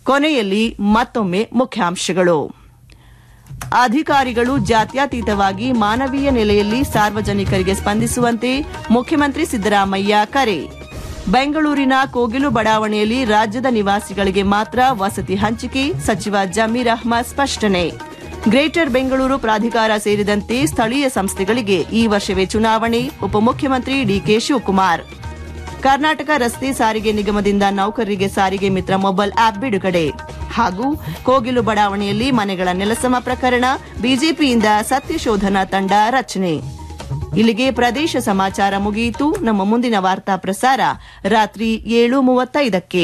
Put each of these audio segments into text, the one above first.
ಕೊನೆಯಲ್ಲಿ ಮತ್ತೊಮ್ಮೆ ಮುಖ್ಯಾಂಶಗಳು ಅಧಿಕಾರಿಗಳು ಜಾತ್ಯತೀತವಾಗಿ ಮಾನವೀಯ ನೆಲೆಯಲ್ಲಿ ಸಾರ್ವಜನಿಕರಿಗೆ ಸ್ಪಂದಿಸುವಂತೆ ಮುಖ್ಯಮಂತ್ರಿ ಸಿದ್ದರಾಮಯ್ಯ ಕರೆ ಬೆಂಗಳೂರಿನ ಕೋಗಿಲು ಬಡಾವಣೆಯಲ್ಲಿ ರಾಜ್ಯದ ನಿವಾಸಿಗಳಿಗೆ ಮಾತ್ರ ವಸತಿ ಹಂಚಿಕೆ ಸಚಿವ ಜಮೀರ್ ಅಹ್ಮದ್ ಸ್ಪಷ್ಟನೆ ಗ್ರೇಟರ್ ಬೆಂಗಳೂರು ಪ್ರಾಧಿಕಾರ ಸೇರಿದಂತೆ ಸ್ಥಳೀಯ ಸಂಸ್ಥೆಗಳಿಗೆ ಈ ವರ್ಷವೇ ಚುನಾವಣೆ ಉಪಮುಖ್ಯಮಂತ್ರಿ ಡಿಕೆ ಶಿವಕುಮಾರ್ ಕರ್ನಾಟಕ ರಸ್ತೆ ಸಾರಿಗೆ ನಿಗಮದಿಂದ ನೌಕರರಿಗೆ ಸಾರಿಗೆ ಮಿತ್ರ ಮೊಬೈಲ್ ಆಪ್ ಬಿಡುಗಡೆ ಹಾಗೂ ಕೋಗಿಲು ಬಡಾವಣೆಯಲ್ಲಿ ಮನೆಗಳ ನೆಲಸಮ ಪ್ರಕರಣ ಬಿಜೆಪಿಯಿಂದ ಸತ್ಯಶೋಧನಾ ತಂಡ ರಚನೆ ಇಲ್ಲಿಗೆ ಪ್ರದೇಶ ಸಮಾಚಾರ ಮುಗಿಯಿತು ನಮ್ಮ ಮುಂದಿನ ವಾರ್ತಾ ಪ್ರಸಾರ ರಾತ್ರಿ ಏಳು ಮೂವತ್ತೈದಕ್ಕೆ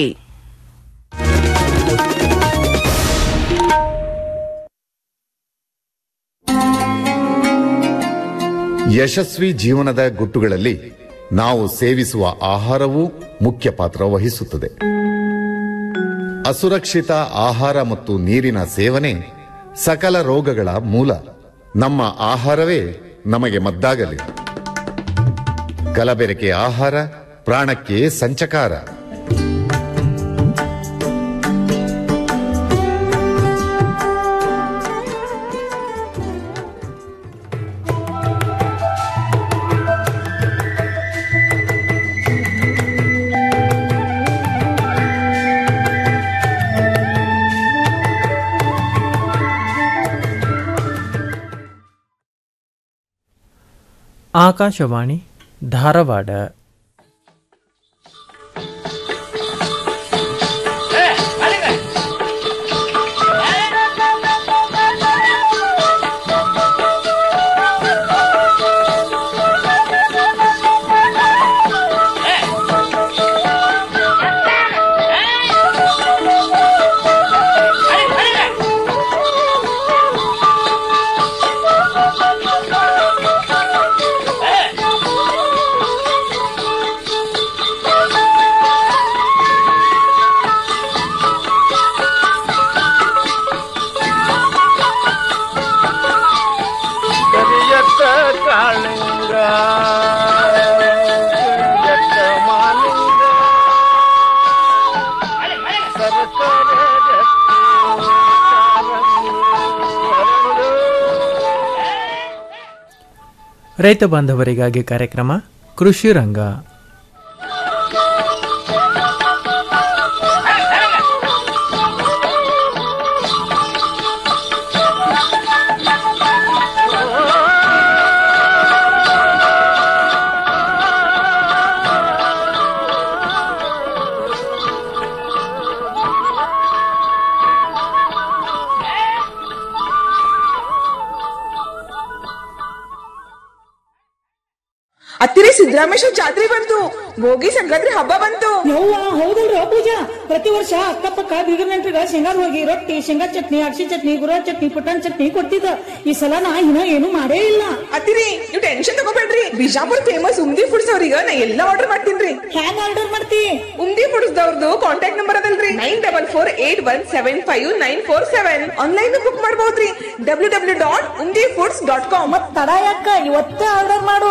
ಯಶಸ್ವಿ ಜೀವನದ ಗುಟ್ಟುಗಳಲ್ಲಿ ನಾವು ಸೇವಿಸುವ ಆಹಾರವೂ ಮುಖ್ಯ ಪಾತ್ರ ವಹಿಸುತ್ತದೆ ಅಸುರಕ್ಷಿತ ಆಹಾರ ಮತ್ತು ನೀರಿನ ಸೇವನೆ ಸಕಲ ರೋಗಗಳ ಮೂಲ ನಮ್ಮ ಆಹಾರವೇ ನಮಗೆ ಮದ್ದಾಗಲಿ ಕಲಬೆರಕೆ ಆಹಾರ ಪ್ರಾಣಕ್ಕೆ ಸಂಚಕಾರ ಆಕಾಶವಾಣಿ ಧಾರವಾಡ ಕರಿಯತ್ತ ಕಾಳಿಂಗ ಕರಿಯತ್ತ ಮಾಲಿಂಗ ಸರಸರ ಗಟ್ಟಿ ಕಾಲಂಗು ಹರಳು. ರೈತ ಬಾಂಧವರಿಗಾಗಿ ಕಾರ್ಯಕ್ರಮ ಕೃಷಿ ರಂಗ ಹತ್ತಿರ ಸಿದ್ದರಾಮೇಶ್ವರ ಜಾತ್ರೆ ಬಂತು ಭೋಗಿ ಸಂಕ್ರಾಂತಿ ಹಬ್ಬ ಬಂತು ಯವ್ವ ಹೌದಲ್ರ ಪೂಜಾ ಪ್ರತಿ ವರ್ಷ ಅಕ್ಕಪಕ್ಕ ಬೀಗರ ನೆಂಟ್ರಿಗ ಶೇಂಗಾದ ಹೋಗಿ ರೊಟ್ಟಿ ಶೇಂಗಾ ಚಟ್ನಿ ಅಕ್ಷಿ ಚಟ್ನಿ ಗುರ ಚಟ್ನಿ ಪುಟಾಣಿ ಚಟ್ನಿ ಕೊಡ್ತಿದ್ದ ಈ ಸಲ ನಾ ಇನ್ನ ಏನು ಮಾಡೇ ಇಲ್ಲ ಹತ್ತಿರಿ ನೀವು ಟೆನ್ಷನ್ ತಗೋಬೇಡ್ರಿ ಬಿಜಾಪುರ್ ಫೇಮಸ್ ಉಮ್ದಿ ಫುಡ್ಸ್ ಅವ್ರಿಗೆ ನಾ ಎಲ್ಲ ಆರ್ಡರ್ ಮಾಡ್ತೀನ್ರಿ ಹ್ಯಾಂಗ ಆರ್ಡರ್ ಮಾಡ್ತಿ ಉಮ್ದಿ ಫುಡ್ಸ್ ದವ್ರದ್ದು ಕಾಂಟ್ಯಾಕ್ಟ್ ನಂಬರ್ ಅದಲ್ರಿ nine double four eight one seven five nine four seven online book ಮಾಡಬಹುದ್ರಿ W W dot Umdi foods dot com ಮತ್ ತಡ ಯಾಕ ಇವತ್ತೇ ಆರ್ಡರ್ ಮಾಡು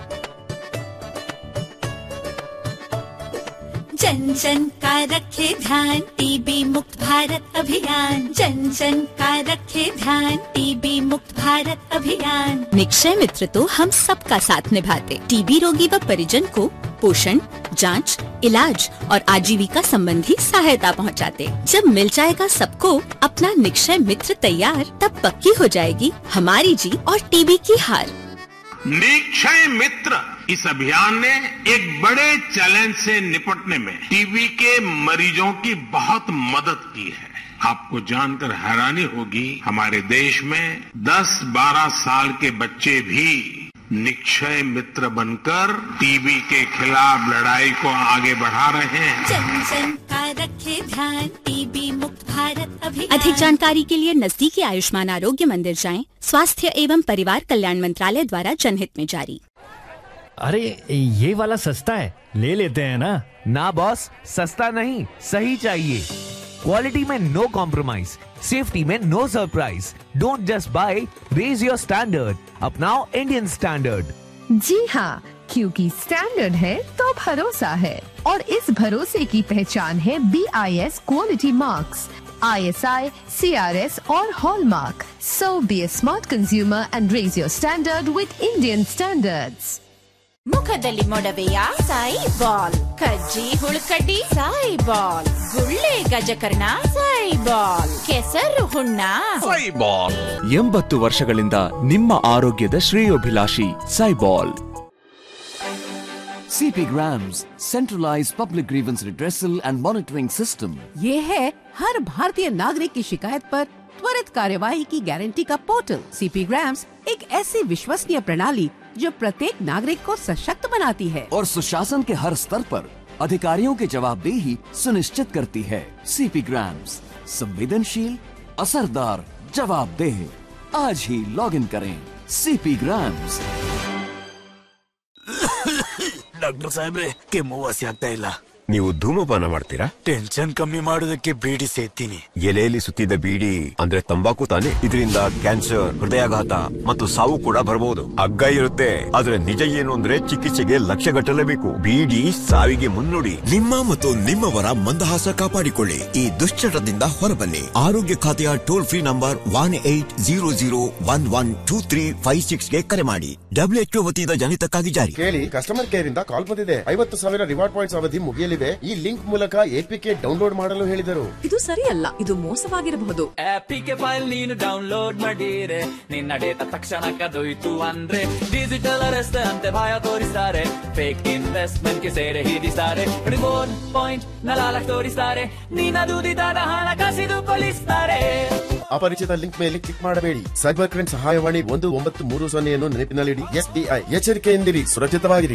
जन जन का रखे ध्यान टीबी मुक्त भारत अभियान जन जन का रखे ध्यान टीबी मुक्त भारत अभियान निक्षय मित्र तो हम सबका साथ निभाते टीबी रोगी व परिजन को पोषण जांच, इलाज और आजीविका संबंधी सहायता पहुंचाते। जब मिल जाएगा सबको अपना निक्षय मित्र तैयार तब पक्की हो जाएगी हमारी जीत और टीबी की हार निक्षय मित्र इस अभियान ने एक बड़े चैलेंज से निपटने में टीबी के मरीजों की बहुत मदद की है आपको जानकर हैरानी होगी हमारे देश में 10-12 साल के बच्चे भी निक्षय मित्र बनकर टीबी के खिलाफ लड़ाई को आगे बढ़ा रहे हैं जन जन का रखे ध्यान टीबी मुक्त भारत अभियान अधिक जानकारी के लिए नजदीकी आयुष्मान आरोग्य मंदिर जाएं स्वास्थ्य एवं परिवार कल्याण मंत्रालय द्वारा जनहित में जारी अरे ये वाला सस्ता है ले लेते हैं ना ना बॉस सस्ता नहीं सही चाहिए क्वालिटी में नो कॉम्प्रोमाइज सेफ्टी में no surprise don't just buy raise your standard अपनाओ इंडियन स्टैंडर्ड जी हाँ क्योंकि स्टैंडर्ड है तो भरोसा है और इस भरोसे की पहचान है B I S quality marks I S I C R S और hallmark so be a smart consumer and raise your standard with Indian standards ಮುಖದಲ್ಲಿ ಮೊಡವೆಯ ಸಾಯಿ ಬಾಲ್ ಕಜ್ಜಿ ಹುಳುಕಡ್ಡಿ ಸಾಯಿ ಬಾಲ್ ಗುಳ್ಳೆ ಗಜಕರ್ಣ ಸಾಯಿ ಬಾಲ್ ಕೆಸರು ಹುಣ್ಣ ಸೈಬಾಲ್ ಎಂಬತ್ತು ವರ್ಷಗಳಿಂದ ನಿಮ್ಮ ಆರೋಗ್ಯದ ಶ್ರೇಯೋಭಿಲಾಷಿ ಸೈಬಾಲ್ CP Grams, centralized public grievance redressal and monitoring system. ये है हर भारतीय नागरिक की शिकायत पर त्वरित कार्यवाही की गारंटी का पोर्टल सीपी ग्राम्स एक ऐसी विश्वसनीय प्रणाली जो प्रत्येक नागरिक को सशक्त बनाती है और सुशासन के हर स्तर पर अधिकारियों की जवाबदेही सुनिश्चित करती है सीपी ग्राम्स संवेदनशील असरदार जवाबदेह आज ही लॉग इन करें सीपी ग्राम्स ಡಾಕ್ಟರ್ ಸಾಹೇಬ್ರೆ ಕೆಮ್ಮು ವಾಸಿ ಆಗ್ತಾ ಇಲ್ಲ ನೀವು ಧೂಮಪಾನ ಮಾಡ್ತೀರಾ ಟೆನ್ಷನ್ ಕಮ್ಮಿ ಮಾಡೋದಕ್ಕೆ ಬೀಡಿ ಸೇತೀನಿ ಎಲೆಯಲ್ಲಿ ಸುತ್ತಿದ ಬೀಡಿ ಅಂದ್ರೆ ತಂಬಾಕು ತಾನೆ ಇದರಿಂದ ಕ್ಯಾನ್ಸರ್ ಹೃದಯಾಘಾತ ಮತ್ತು ಸಾವು ಕೂಡ ಬರಬಹುದು ಹಗ್ಗ ಇರುತ್ತೆ ಆದ್ರೆ ನಿಜ ಏನು ಅಂದ್ರೆ ಚಿಕಿತ್ಸೆಗೆ ಲಕ್ಷ ಗಟ್ಟಲೇಬೇಕು ಬೀಡಿ ಸಾವಿಗೆ ಮುನ್ನುಡಿ ನಿಮ್ಮ ಮತ್ತು ನಿಮ್ಮವರ ಮಂದಹಾಸ ಕಾಪಾಡಿಕೊಳ್ಳಿ ಈ ದುಶ್ಚಟದಿಂದ ಹೊರಬನ್ನಿ ಆರೋಗ್ಯ ಖಾತೆಯ toll free number one eight zero zero one one two three five six ಗೆ ಕರೆ ಮಾಡಿ ಡಬ್ಲ್ಯೂಎಚ್ಒ ವತಿಯಿಂದ ಜನಿತಕ್ಕಾಗಿ ಜಾರಿ ಕೇಳಿ ಕಸ್ಟಮರ್ ಕೇರ್ ಇಂದ ಕಾಲ್ ಬಂದಿದೆ ಐವತ್ತು ಸಾವಿರ ರಿವಾರ್ಡ್ ಪಾಯಿಂಟ್ಸ್ ಅವಧಿ ಮುಗಿಯಲಿದೆ ಈ ಲಿಂಕ್ ಮೂಲಕ ಎಪಿಕೆ ಡೌನ್ಲೋಡ್ ಮಾಡಲು ಹೇಳಿದರು ಇದು ಸರಿಯಲ್ಲ ಇದು ಮೋಸವಾಗಿರಬಹುದು ಆಪಿಗೆ ಫೈಲ್ ನೀನು ಡೌನ್ಲೋಡ್ ಮಾಡಿರೆ ನಿನ್ನ ಡೇಟಾ ತಕ್ಷಣ ಕದೊಯ್ತು ಅಂದ್ರೆ ಡಿಜಿಟಲ್ ಅರೆಸ್ಟ್ ಅಂತೆ ಭಯ ತೋರಿಸ್ತಾರೆ ಫೇಕ್ ಇನ್ವೆಸ್ಟ್ಮೆಂಟ್ ಗೆ ಸೇರೆ ಹಿಡಿಸ್ತಾರೆ ರಿಮೋಟ್ ಪಾಯಿಂಟ್ ನಲಾಲಕ್ ತೋರಿಸ್ತಾರೆ ನಿನ್ನ ದುಡಿದಾದ ಹಣ ಕಸಿದುಕೊಳ್ಳಿಸ್ತಾರೆ ಅಪರಿಚಿತ ಲಿಂಕ್ ಮೇಲೆ ಕ್ಲಿಕ್ ಮಾಡಬೇಡಿ ಸೈಬರ್ ಕ್ರೈಮ್ ಸಹಾಯವಾಣಿ ಒಂದು ಒಂಬತ್ತು ಮೂರು ಸೊನ್ನೆಯನ್ನು ನೆನಪಿನಲ್ಲಿಡಿ ಎಸ್ಬಿಐ ಎಚ್ಚರಿಕೆಯಿಂದಿರಿ ಸುರಕ್ಷಿತವಾಗಿರಿ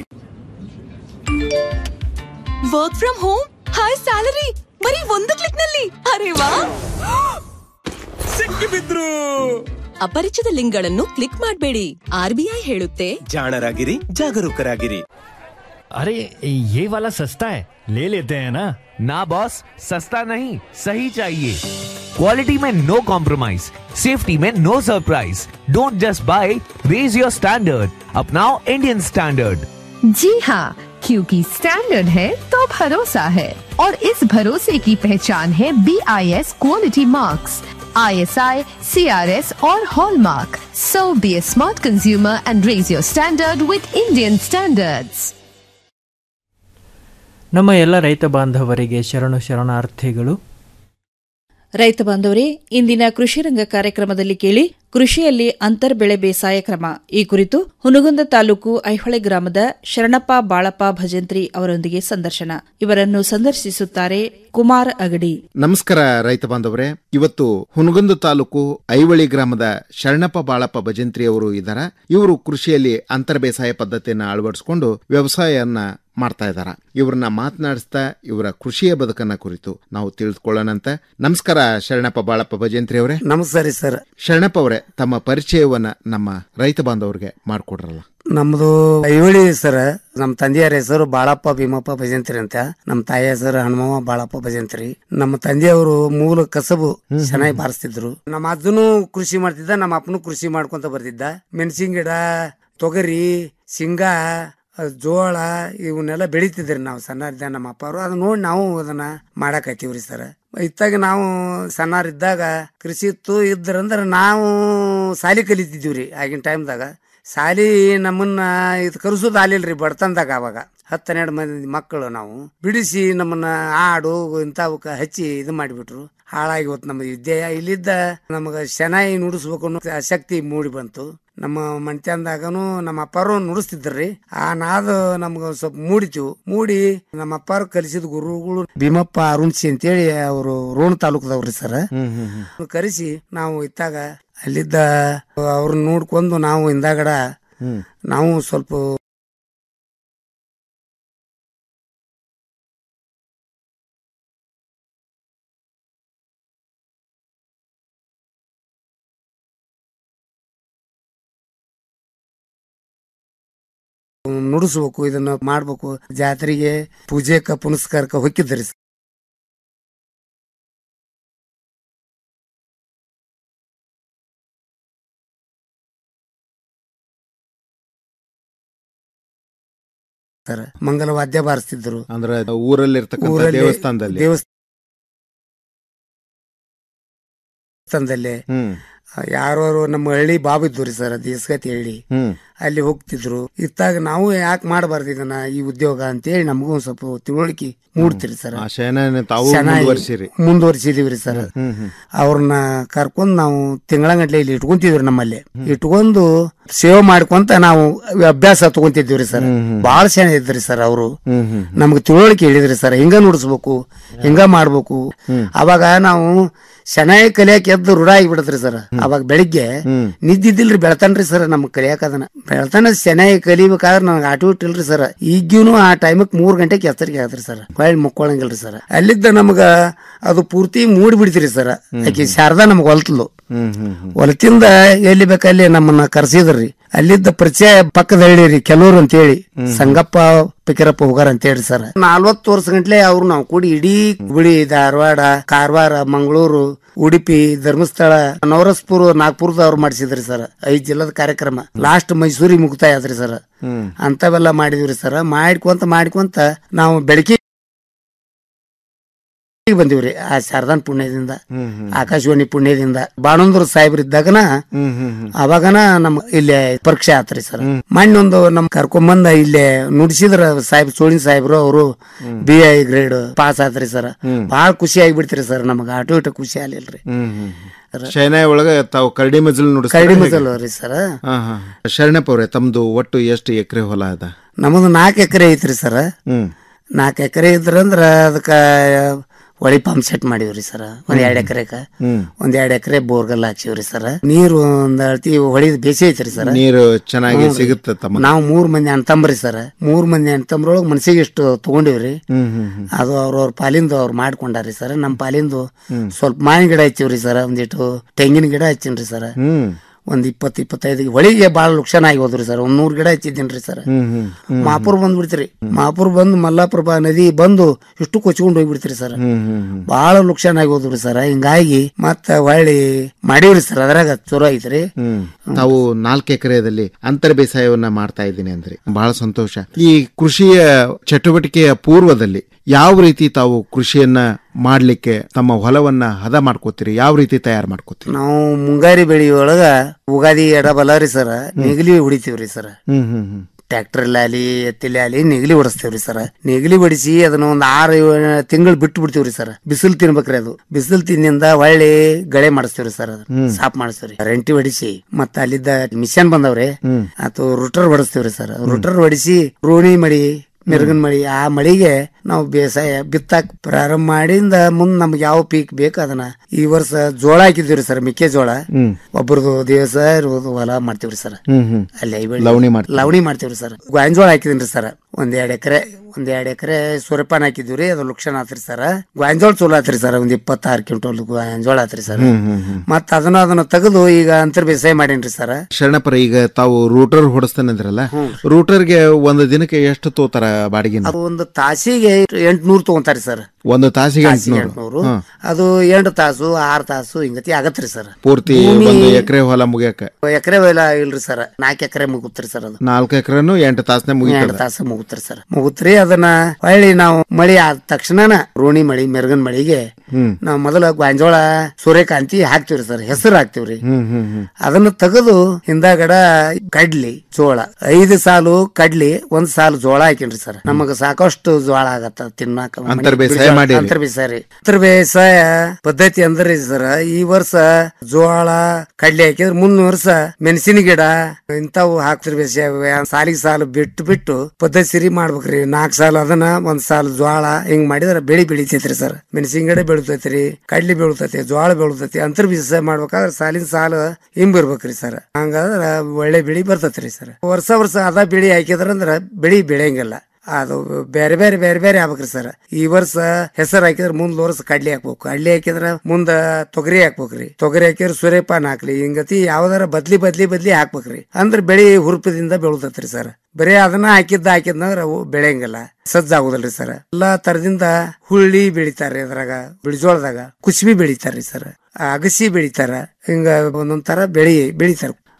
work from home high salary ಬರೀ ಒಂದು ಕ್ಲಿಕ್ ನಲ್ಲಿ ಅರೆ ವಾ ಸಿಕ್ಕಿಬಿದ್ರು ಅಪರಿಚಿತ ಲಿಂಕ್ಗಳನ್ನು ಕ್ಲಿಕ್ ಮಾಡಬೇಡಿ ಆರ್ಬಿಐ ಹೇಳುತ್ತೆ ಜಾಣರಾಗಿರಿ ಜಾಗರೂಕರಾಗಿರಿ अरे ये वाला सस्ता है ले लेते हैं ना ना बॉस सस्ता नहीं सही चाहिए क्वालिटी में नो कॉम्प्रोमाइज सेफ्टी में no surprise don't just buy raise your standard अपनाओ इंडियन स्टैंडर्ड जी हाँ क्योंकि स्टैंडर्ड है तो भरोसा है और इस भरोसे की पहचान है B I S quality marks I S I C R S और hallmark so be a smart consumer and raise your standard with Indian standards ನಮ್ಮ ಎಲ್ಲ ರೈತ ಬಾಂಧವರಿಗೆ ಶರಣು ಶರಣಾರ್ಥಿಗಳು ರೈತ ಬಾಂಧವರೇ ಇಂದಿನ ಕೃಷಿ ರಂಗ ಕಾರ್ಯಕ್ರಮದಲ್ಲಿ ಕೇಳಿ ಕೃಷಿಯಲ್ಲಿ ಅಂತರ್ಬೆಳೆ ಬೇಸಾಯ ಕ್ರಮ ಈ ಕುರಿತು ಹುನಗುಂದ ತಾಲೂಕು ಐಹೊಳೆ ಗ್ರಾಮದ ಶರಣಪ್ಪ ಬಾಳಪ್ಪ ಭಜಂತ್ರಿ ಅವರೊಂದಿಗೆ ಸಂದರ್ಶನ ಇವರನ್ನು ಸಂದರ್ಶಿಸುತ್ತಾರೆ ಕುಮಾರ್ ಅಗಡಿ ನಮಸ್ಕಾರ ರೈತ ಬಾಂಧವರೇ ಇವತ್ತು ಹುನಗುಂದ ತಾಲೂಕು ಐವಳಿ ಗ್ರಾಮದ ಶರಣಪ್ಪ ಬಾಳಪ್ಪ ಭಜಂತ್ರಿ ಅವರು ಇದ್ದಾರೆ ಇವರು ಕೃಷಿಯಲ್ಲಿ ಅಂತರ್ ಬೇಸಾಯ ಪದ್ಧತಿಯನ್ನು ಅಳವಡಿಸಿಕೊಂಡು ವ್ಯವಸಾಯವನ್ನ ಮಾಡ್ತಾ ಇದಾರ ಇವ್ರನ್ನ ಮಾತನಾಡಿಸ್ತಾ ಇವರ ಕೃಷಿಯ ಬದುಕನ್ನ ಕುರಿತು ನಾವು ತಿಳಿದುಕೊಳ್ಳೋಣಂತ ನಮಸ್ಕಾರ ಶರಣಪ್ಪ ಬಾಳಪ್ಪ ಭಜಂತ್ರಿ ಅವರೇ ನಮಸ್ಕಾರ ಸರ್ ಶರಣಪ್ಪ ಅವರೇ ತಮ್ಮ ಪರಿಚಯವನ್ನ ನಮ್ಮ ರೈತ ಬಾಂಧವರಿಗೆ ಮಾಡ್ಕೊಡ್ರಲ್ಲ ನಮ್ದು ಐವಳಿ ಸರ್ ನಮ್ ತಂದೆಯರ ಹೆಸರು ಬಾಳಪ್ಪ ಭೀಮಪ್ಪ ಭಜಂತ್ರಿ ಅಂತ ನಮ್ ತಾಯಿಯ ಹೆಸರು ಹನುಮವ್ವ ಬಾಳಪ್ಪ ಭಜಂತ್ರಿ ನಮ್ಮ ತಂದೆಯವರು ಮೂಲ ಕಸಬು ಚೆನ್ನಾಗಿ ಬಾರಿಸ್ತಿದ್ರು ನಮ್ಮ ಅಜ್ಜನು ಕೃಷಿ ಮಾಡ್ತಿದ್ದ ನಮ್ಮ ಅಪ್ಪನು ಕೃಷಿ ಮಾಡ್ಕೊಂತ ಬರ್ತಿದ್ದ ಮೆಣಸಿನ ಗಿಡ ತೊಗರಿ ಶೇಂಗಾ ಅಹ್, ಜೋಳ ಇವನ್ನೆಲ್ಲ ಬೆಳಿತಿದ್ರಿ ನಾವು ಸಣ್ಣರಿದ್ದ ನಮ್ಮ ಅಪ್ಪರು ಅದನ್ನ ನೋಡಿ ನಾವು ಅದನ್ನ ಮಾಡಾಕತ್ತೀವ್ರಿ ಸರ್ ಇತ್ತಾಗ ನಾವು ಸಣ್ಣರಿದ್ದಾಗ ಕೃಷಿ ಇತ್ತು ಇದ್ರಂದ್ರ ನಾವು ಸಾಲಿ ಕಲಿತಿದ್ದೀವ್ರಿ ಆಗಿನ ಟೈಮ್ದಾಗ ಸಾಲಿ ನಮ್ಮನ್ನ ಇದು ಕರ್ಸೋದು ಆಲಿಲ್ರಿ ಬಡತನದಾಗ ಅವಾಗ ಹತ್ತೆರಡು ಮಂದಿ ಮಕ್ಕಳು ನಾವು ಬಿಡಿಸಿ ನಮ್ಮನ್ನ ಆಡು ಇಂಥವಕ್ಕ ಹಚ್ಚಿ ಇದು ಮಾಡಿಬಿಟ್ರು ಹಾಳಾಗಿ ಹೋತ್ ನಮ್ಮ ವಿದ್ಯೆ ಇಲ್ಲಿದ್ದ ನಮಗ ಶನಾಯಿ ನುಡಿಸ್ಬೇಕು ಅನ್ನೋ ಶಕ್ತಿ ಮೂಡಿ ಬಂತು ನಮ್ಮ ಮಣ್ತಂದಾಗನು ನಮ್ಮ ಅಪ್ಪಾರು ನುಡಿಸ್ತಿದ್ರಿ ಆ ನಾದ ನಮ್ಗ ಸ್ವಲ್ಪ ಮೂಡಿತು ಮೂಡಿ ನಮ್ಮ ಅಪ್ಪಾರು ಕಲಿಸಿದ ಗುರುಗಳು ಭೀಮಪ್ಪ ಅರುಣ್ಸಿ ಅಂತೇಳಿ ಅವರು ರೋಣ ತಾಲೂಕದವ್ರಿ ಸರ್ ಕರೆಸಿ ನಾವು ಇತ್ತಾಗ ಅಲ್ಲಿದ್ದ ಅವ್ರನ್ನ ನೋಡ್ಕೊಂಡು ನಾವು ಹಿಂದಾಗಡ ನಾವು ಸ್ವಲ್ಪ ನುಡಿಸ್ಬೇಕು ಇದನ್ನ ಮಾಡ್ಬೇಕು ಜಾತ್ರೆಗೆ ಪೂಜೆಕ ಪುನಸ್ಕಾರಕ್ಕೆ ಹೊಕ್ಕಿದ್ರಿ ಸರ್ ಮಂಗಲ ವಾದ್ಯ ಬಾರಿಸ್ತಿದ್ರು ಅಂದ್ರೆ ಊರಲ್ಲಿರ್ತಕ್ಕಂಥ ಊರಲ್ಲಿ ದೇವಸ್ಥಾನದಲ್ಲಿ ದೇವಸ್ಥಾನದಲ್ಲಿ ಹ್ಮ್ ಯಾರು ನಮ್ಮ ಹಳ್ಳಿ ಬಾಬು ಇದ್ದು ರೀ ಸರ್ ದೇಸ್ಗತಿ ಹಳ್ಳಿ ಹ್ಮ್ ಅಲ್ಲಿ ಹೋಗ್ತಿದ್ರು ಇತ್ತಾಗ ನಾವು ಯಾಕೆ ಮಾಡಬಾರ್ದು ಇದನ್ನ ಈ ಉದ್ಯೋಗ ಅಂತೇಳಿ ನಮಗೂ ಒಂದ್ ಸ್ವಲ್ಪ ತಿಳುವಳಿಕೆ ಮೂಡ್ತಿರಿ ಸರ್ ಆ ಶಯನ ತಾವು ಚೆನ್ನಾಗಿ ಮುಂದುವರಿಸಿರಿ ಮುಂದುವರಿಸಿದೀವ್ರಿ ಸರ್ ಹ್ಮ್ ಹ್ಮ್ ಅವ್ರನ್ನ ಕರ್ಕೊಂಡ್ ನಾವು ತಿಂಗಳಗಟ್ಲೆ ಇಲ್ಲಿ ಇಟ್ಕೊಂತಿದ್ವಿ ನಮ್ಮಲ್ಲಿ ಇಟ್ಕೊಂಡು ಸೇವೆ ಮಾಡ್ಕೊಂತ ನಾವು ಅಭ್ಯಾಸ ತಗೊಂತಿದ್ವಿ ಸರ್ ಬಾಳ ಶನ ಇದ್ರಿ ಸರ್ ಅವರು ಹ್ಮ್ ಹ್ಮ್ ನಮ್ಗೆ ತಿಳುವಳಿಕೆ ಹೇಳಿದ್ರಿ ಸರ್ ಹಿಂಗ ನುಡಿಸ್ಬೇಕು ಹಿಂಗ ಮಾಡ್ಬೇಕು ಅವಾಗ ನಾವು ಶನಾಯಿ ಕಲಿಯಾಕ ಎದ್ದು ರೂಢ ಆಗಿಬಿಡತ್ರಿ ಸರ್ ಅವಾಗ ಬೆಳಿಗ್ಗೆ ನಿದ್ದಿದ್ದಿಲ್ರಿ ಬೆಳತಾನ್ರಿ ಸರ್ ನಮ್ ಕಲಿಯಾಕ ಅದನ್ನ ಬೆಳತಾನ ಶನಾಯಿ ಕಲಿಬೇಕಾದ್ರೆ ನನಗೆ ಆಟೋ ಇಟ್ಟಿಲ್ರಿ ಸರ್ ಈಗಿನೂ ಆ ಟೈಮಕ್ ಮೂರ್ ಗಂಟೆಗೆ ಎಚ್ಚರಿಕೆ ಆಗತ್ರಿ ಸರ್ ಹೊಳ್ಳಿ ಮುಕ್ಕೊಳಂಗಿಲ್ರಿ ಸರ್ ಅಲ್ಲಿದ್ದ ನಮಗ ಅದು ಪೂರ್ತಿ ಮೂಡಿ ಬಿಡ್ತಿರಿ ಸರ್ ಆಕಿ ಶಾರದಾ ನಮ್ಗೆ ಹೊಲ್ತಲು ಹ್ಮ್ ಹ್ಮ್ ಹ್ಮ್ ಹೊಲತಿಂದ ಎಲ್ಲಿ ಬೇಕಲ್ಲಿ ನಮ್ಮನ್ನ ಕರ್ಸಿದ್ರಿ ಅಲ್ಲಿದ್ದ ಪರಿಚಯ ಪಕ್ಕದ ಹಳ್ಳಿ ಕೆಲವ್ರು ಅಂತ ಹೇಳಿ ಸಂಗಪ್ಪ ಪಿಕರಪ್ಪ ಹೋಗಾರ ಅಂತ ಹೇಳಿ ಸರ್ ನಾಲ್ವತ್ತು ವರ್ಷ ಗಂಟ್ಲೆ ಅವ್ರು ನಾವು ಕೂಡಿ ಇಡೀ ಹುಬ್ಳಿ ಧಾರವಾಡ ಕಾರವಾರ ಮಂಗಳೂರು ಉಡುಪಿ ಧರ್ಮಸ್ಥಳ ನವರಸ್ಪುರ ನಾಗ್ಪುರದ ಅವ್ರು ಮಾಡಿಸಿದ್ರಿ ಸರ್ ಐದ್ ಜಿಲ್ಲದ ಕಾರ್ಯಕ್ರಮ ಲಾಸ್ಟ್ ಮೈಸೂರಿಗೆ ಮುಕ್ತಾಯ ಆದ್ರಿ ಸರ್ ಹ್ಮ್ ಅಂತವೆಲ್ಲ ಮಾಡಿದ್ವಿ ಸರ್ ಮಾಡ್ಕೊಂತ ಮಾಡ್ಕೊಂತ ನಾವು ಬೆಳಕಿ ಬಂದಿವ್ರಿ ಆ ಶಾರದಾನ್ ಪುಣ್ಯದಿಂದ ಹ್ಮ್ ಹ್ಮ್ ಆಕಾಶವಾಣಿ ಪುಣ್ಯದಿಂದ ಬಾಣಂದ್ರ ಸಾಹೇಬ್ರ ಇದ್ದಾಗನ ಹ್ಮ್ ಹ್ಮ್ ಹ್ಮ್ ಅವಾಗನ ನಮ್ ಇಲ್ಲೇ ಪರೀಕ್ಷೆ ಆತ್ರಿ ಸರ್ ಮಣ್ಣೊಂದು ನಮ್ ಕರ್ಕೊಂಬಂದ ಇಲ್ಲೇ ನುಡಿಸಿದ್ರ ಸಾಹೇಬ್ ಚೋಳಿನ ಸಾಹೇಬ್ರು ಅವರು ಬಿ ಐ ಗ್ರೇಡ್ ಪಾಸ್ ಆತ್ರಿ ಸರ್ ಬಹಳ ಖುಷಿ ಆಗಿಬಿಡ್ತೀರಿ ಸರ್ ನಮಗ ಆಟೋ ಇಟ ಖುಷಿ ಆಗ್ಲಿಲ್ರಿ ಹ್ಮ್ ಹ್ಮ್ ಶಯನಾಯಿ ಒಳಗ ತಾವು ಕರಡಿ ಮಜಲ್ ನುಡಿಸ್ತಾರೆ ಕರಡಿ ಹೇಗೆ? ಮಜಲ್ ರೀ ಸರ್ ಹಾ ಹಾ ಶರಣಪ್ಪ ಅವ್ರೆ ತಮ್ದು ಒಟ್ಟು ಎಷ್ಟು ಎಕರೆ ಹೊಲ ಅದ ನಮ್ಮದು ನಾಲ್ಕು ಎಕರೆ ಐತ್ರಿ ಸರ್ ಹ್ಮ್ ನಾಲ್ಕು ಎಕರೆ ಇದ್ರಂದ್ರ ಅದಕ್ಕ ಹೊಳಿ ಪಂಪ್ ಸೆಟ್ ಮಾಡಿವ್ರಿ ಸರ್ ಒಂದ್ ಎರಡ್ ಎಕರೆಕ ಹ್ಮ್ ಒಂದ್ ಎರಡ್ ಎಕರೆ ಬೋರ್ಗಲ್ ಹಾಕ್ಸಿವ್ರಿ ಸರ್ ನೀರು ಒಂದ್ ಅಳ್ತಿ ಹೊಳಿ ಬೇಸಿ ಐತ್ರಿ ಸರ್ ನೀರು ಚೆನ್ನಾಗಿ ಹ್ಞೂ ರೀ. ಸಿಗುತ್ತೆ ತಮ್ಮ ನಾವು ಮೂರ್ ಮಂದಿ ಅಣ್ತಂಬ್ರಿ ಸರ್ ಮೂರ್ ಮಂದಿ ಅಣ್ತಂಬ್ರೊಳಗ್ ಮನ್ಸಿಗೆ ಇಷ್ಟು ತಗೊಂಡಿವ್ರಿ ಹ್ಮ್ ಹ್ಮ್ ಹ್ಮ್ ಅದು ಅವ್ರವ್ರ ಪಾಲಿಂದು ಅವ್ರು ಮಾಡ್ಕೊಂಡಾರಿ ಸರ್ ನಮ್ ಪಾಲಿಂದು ಹ್ಮ್. ಸ್ವಲ್ಪ ಮಾವಿನ ಗಿಡ ಹಚ್ಚಿವ್ರಿ ಸರ್ ಒಂದಿಟ್ಟು ತೆಂಗಿನ ಗಿಡ ಹಚ್ಚಿನ್ರಿ ಸರ್ ಹ್ಮ್ ಒಂದ್ ಇಪ್ಪತ್ ಇಪ್ಪತ್ತೈದು ಹೊಳಿಗೆ ಬಾಳ ಲುಕ್ಷಣ ಆಗಿ ಹೋದ್ರಿ ಸರ್ ಒಂದ್ ನೂರ್ ಗಿಡ ಹಚ್ಚಿದ್ದೀನ್ರಿ ಸರ್ ಹ್ಮ್ ಹ್ಮ್ ಹ್ಮ್ ಮಾಪುರ್ ಬಂದ್ಬಿಡ್ತೀರಿ ಮಾಪುರ್ ಬಂದು ಮಲ್ಲಾಪ್ರಭಾ ನದಿ ಬಂದು ಇಷ್ಟು ಕೊಚ್ಕೊಂಡ್ ಹೋಗ್ಬಿಡ್ತೀರಿ ಸರ್ ಹ್ಮ್ ಹ್ಮ್ ಹ್ಮ್ ಬಾಳ ಲುಕ್ಷಣ ಆಗಿ ಹೋದ್ರಿ ಸರ್ ಹಿಂಗಾಗಿ ಮತ್ತ ಹೊಳ್ಳಿ ಮಾಡಿವ್ರಿ ಸರ್ ಅದ್ರಾಗ ಚಲೋ ಐತ್ರಿ ಹ್ಮ್ ತಾವು ನಾಲ್ಕು ಎಕರೆದಲ್ಲಿ ಅಂತರ ಬೇಸಾಯವನ್ನ ಮಾಡ್ತಾ ಇದ್ದೀನಿ ಅಂದ್ರಿ ಬಹಳ ಸಂತೋಷ ಈ ಕೃಷಿಯ ಚಟುವಟಿಕೆಯ ಪೂರ್ವದಲ್ಲಿ ಯಾವ ರೀತಿ ತಾವು ಕೃಷಿಯನ್ನ ಮಾಡ್ಲಿಕ್ಕೆ ತಮ್ಮ ಹೊಲವನ್ನ ಹದ ಮಾಡ್ಕೋತೀರಿ ಯಾವ ರೀತಿ ತಯಾರು ಮಾಡ್ಕೋತೀರಿ ನಾವು ಮುಂಗಾರಿ ಬೆಳಿ ಒಳಗ ಉಗಾದಿ ಎಡ ಬಲ ರೀ ಸರ್ ನೆಗಲಿ ಹೊಡಿತೀವ್ರಿ ಸರ್ ಹ್ಮ್ ಹ್ಮ್ ಹ್ಮ್ ಟ್ರ್ಯಾಕ್ಟರ್ ಆಲಿ ಎತ್ತಿಲಿ ಆಲಿ ನೆಗಲಿ ಹೊಡಿಸ್ತೇವ್ರಿ ಸರ್ ನೆಗಲಿ ಹೊಡಿಸಿ ಅದನ್ನ ಒಂದ್ ಆರು ತಿಂಗಳು ಬಿಟ್ಟು ಬಿಡ್ತೀವ್ರಿ ಸರ್ ಬಿಸಿಲು ತಿನ್ಬೇಕ್ರಿ ಅದು ಬಿಸಿಲು ತಿನ್ನಿಂದ ಹೊಳ್ಳಿ ಗಳೆ ಮಾಡಿಸ್ತೇವ್ರಿ ಸರ್ ಅದು ಹ್ಮ್. ಸಾಫ್ ಮಾಡಿಸ್ತೇವ್ರಿ ರೆಂಟಿ ಹೊಡಿಸಿ ಮತ್ತ ಅಲ್ಲಿದ್ದ ಮಿಷನ್ ಬಂದವ್ರಿ ಹ್ಮ್ ಅಥವಾ ರೂಟರ್ ಹೊಡಿಸ್ತೇವ್ರಿ ಸರ್ ರೂಟರ್ ಹೊಡಿಸಿ ರೋಣಿ ಮಳಿ ಮಿರ್ಗನ್ ಮಳಿ ಆ ಮಳಿಗೆ ನಾವು ಬೇಸಾಯ ಬಿತ್ತಾಕ್ ಪ್ರಾರಂಭ ಮಾಡಿಂದ ಮುಂದ್ ನಮ್ಗೆ ಯಾವ ಪೀಕ್ ಬೇಕು ಅದನ್ನ ಈ ವರ್ಷ ಜೋಳ ಹಾಕಿದ್ವಿ ಸರ್ ಮೆಕ್ಕೆಜೋಳ ಹ್ಮ್ ಒಬ್ರದು ದಿವಸ ಇರ್ಬೋದು ಹೊಲ ಮಾಡ್ತೀವ್ರಿ ಸರ್ ಹ್ಮ್ ಹ್ಮ್ ಅಲ್ಲಿ ಐಬಳ್ಳಿ ಲವಣಿ ಮಾಡ್ತೀರಿ. ಲವಣಿ ಮಾಡ್ತೀವ್ರಿ ಸರ್ ಗಾಂಜೋಳ ಹಾಕಿದ್ರಿ ಸರ್ ಒಂದ್ ಎರಡ್ ಎಕರೆ ಒಂದ್ ಎರಡ್ ಎಕರೆ ಸೂರ್ಯಪಾನ ಹಾಕಿದ್ವಿ ಅದು ಲಕ್ಷಣ ಆತ್ರಿ ಸರ್ ಗಾಂಜೋಳ ಚಲೋ ಆತ್ರಿ ಸರ್ ಒಂದ್ ಇಪ್ಪತ್ತಾರು ಕ್ವಿಂಟಲ್ ಗಾಂಜೋಳ ಆತ್ರಿ ಸರ್ ಹ್ಮ್ ಹ್ಮ್ ಹ್ಮ್ ಮತ್ತ ಅದನ್ನ ಅದನ್ನ ತೆಗೆದು ಈಗ ಅಂತರ್ ಬೇಸಾಯ ಮಾಡೇನ್ರಿ ಸರ್ ಶರಣಪ್ಪರ ಈಗ ತಾವು ರೂಟರ್ ಹೊಡಿಸ್ತಾನಂದ್ರಲ್ಲ ರೂಟರ್ಗೆ ಒಂದು ದಿನಕ್ಕೆ ಎಷ್ಟು ತೋತಾರ ಬಾಡಿಗೆ ಅದು ಒಂದು ತಾಸಿಗೆ ಎಂಟ್ನೂರ್ ತಗೊಂತಾರಿ ಸರ್ ಒಂದು ತಾಸಿಗೆ ತಾಸಿಗೆ ಎಂಟ್ನೂರು ಎಂಟ್ನೂರು ಹ್ಮ್. ಅದು ಎಂಟು ತಾಸು ಆರ್ ತಾಸು ಹಿಂಗತಿ ಆಗತ್ರಿ ಸರ್ ಪೂರ್ತಿ ಭೂಮಿ- ಒಂದು ಎಕರೆ ಹೊಲ ಮುಗಿಯಕ ಎಕರೆ ಹೊಲ ಇಲ್ರಿ ಸರ್ ನಾಲ್ಕು ಎಕರೆ ಮುಗುತ್ರಿ ಸರ್ ಅದು ನಾಲ್ಕು ಎಕರೆನು ಎಂಟು ತಾಸನೆ ಎಂಟು ಮುಗಿತದ ತಾಸ ಮುಗುತ್ರಿ ಸರ್ ಮುಗುತ್ರಿ ಅದನ್ನ ಹೊಳ್ಳಿ ನಾವು ಮಳಿ ಆದ ತಕ್ಷಣನ ರೋಣಿ ಮಳಿ ಮೆರ್ಗನ್ ಮಳಿಗೆ ಹ್ಮ್ ನಾವು ಮೊದಲ ಗಾಂಜೋಳ ಸೂರ್ಯಕಾಂತಿ ಹಾಕ್ತಿವ್ರಿ ಸರ್ ಹೆಸರು ಹಾಕ್ತಿವ್ರಿ ಹ್ಮ್ ಹ್ಮ್ ಹ್ಮ್ ಅದನ್ನ ತೆಗೆದು ಹಿಂದಾಗಡ ಕಡ್ಲಿ ಜೋಳ ಐದು ಸಾಲು ಕಡ್ಲಿ ಒಂದ್ ಸಾಲು ಜೋಳ ಹಾಕಿನ್ರಿ ಸರ್ ನಮಗ ಸಾಕಷ್ಟು ಜೋಳ ಆಗತ್ತ ತಿನ್ನಾಕ ಅಂತರ್ ಬೇಸಾಯ ಮಾಡೀರಿ. ಅಂತರ್ ಬೇಸಾಯ ರೀ ಅಂತರ್ ಬೇಸಾಯ ಪದ್ಧತಿ ಅಂದ್ರಿ ಸರ್ ಈ ವರ್ಷ ಜೋಳ ಕಡ್ಲಿ ಹಾಕಿದ್ರ ಮುಂದಿನ ವರ್ಷ ಮೆಣಸಿನ ಗಿಡ ಇಂಥವು ಹಾಕ್ತಿರ್ ಬೇಸಾಯ ಸಾಲಿಗೆ ಸಾಲು ಬಿಟ್ಟು ಬಿಟ್ಟು ಪದ್ಧತಿ ಸಿರಿ ಮಾಡ್ಬೇಕ್ರಿ ನಾಲ್ಕು ಸಾಲ ಅದನ್ನ ಒಂದ್ ಸಾಲು ಜೋಳ ಹಿಂಗ್ ಮಾಡಿದ್ರ ಬೆಳಿ ಬೆಳಿತೈತ್ರಿ ಸರ್ ಮೆಣಸಿನ ಗಿಡ ಬೆಳಿತೈತ್ರಿ ಕಡ್ಲಿ ಬೆಳಿತೈತಿ ಜೋಳ ಬೆಳಿತೈತಿ ಅಂತರ್ ಬೇಸಾಯ ಮಾಡ್ಬೇಕಾದ್ರೆ ಸಾಲಿನ ಸಾಲು ಹಿಂಬಿರ್ಬೇಕ್ರಿ ಸರ್ ಹಂಗಾದ್ರ ಒಳ್ಳೆ ಬೆಳಿ ಬರ್ತೈತ್ರಿ ಸರ್ ವರ್ಷ ವರ್ಷ ಅದ ಬೆಳಿ ಹಾಕಿದ್ರಂದ್ರ ಬೆಳಿ ಬೆಳೆಯಂಗಿಲ್ಲ ಅದು ಬೇರೆ ಬೇರೆ ಬೇರೆ ಬೇರೆ ಆಗ್ಬೇಕ್ರಿ ಸರ್ ಈ ವರ್ಷ ಹೆಸರು ಹಾಕಿದ್ರೆ ಮುಂದ್ ವರ್ಷ ಕಡ್ಲಿ ಹಾಕ್ಬೇಕು ಕಡ್ಲಿ ಹಾಕಿದ್ರ ಮುಂದ ತೊಗರಿ ಹಾಕ್ಬೇಕ್ರಿ ತೊಗರಿ ಹಾಕಿದ್ರೆ ಸೂರ್ಯಪಾನ ಹಾಕ್ಲಿ ಹಿಂಗತಿ ಯಾವ್ದಾರ ಬದ್ಲಿ ಬದ್ಲಿ ಬದ್ಲಿ ಹಾಕ್ಬೇಕ್ರಿ ಅಂದ್ರ ಬೆಳಿ ಹುರುಪದಿಂದ ಬೆಳುದತ್ರಿ ಸರ್ ಬರೀ ಅದನ್ನ ಹಾಕಿದ್ದ ಹಾಕಿದ್ನಂದ್ರ ಅವು ಬೆಳೆಯಂಗಿಲ್ಲ ಸಜ್ಜ ಆಗುದಲ್ರಿ ಸರ್ ಎಲ್ಲಾ ತರದಿಂದ ಹುಳ್ಳಿ ಬೆಳಿತಾರ್ರಿ ಅದ್ರಾಗ ಬಿಳಿಜೋಳದಾಗ ಕುಸ್ಬಿ ಬೆಳಿತಾರ್ರಿ ಸರ್ ಅಗಸಿ ಬೆಳಿತಾರ ಹಿಂಗ ಒಂದೊಂದ್ ತರ ಬೆಳಿ ಬೆಳಿತಾರ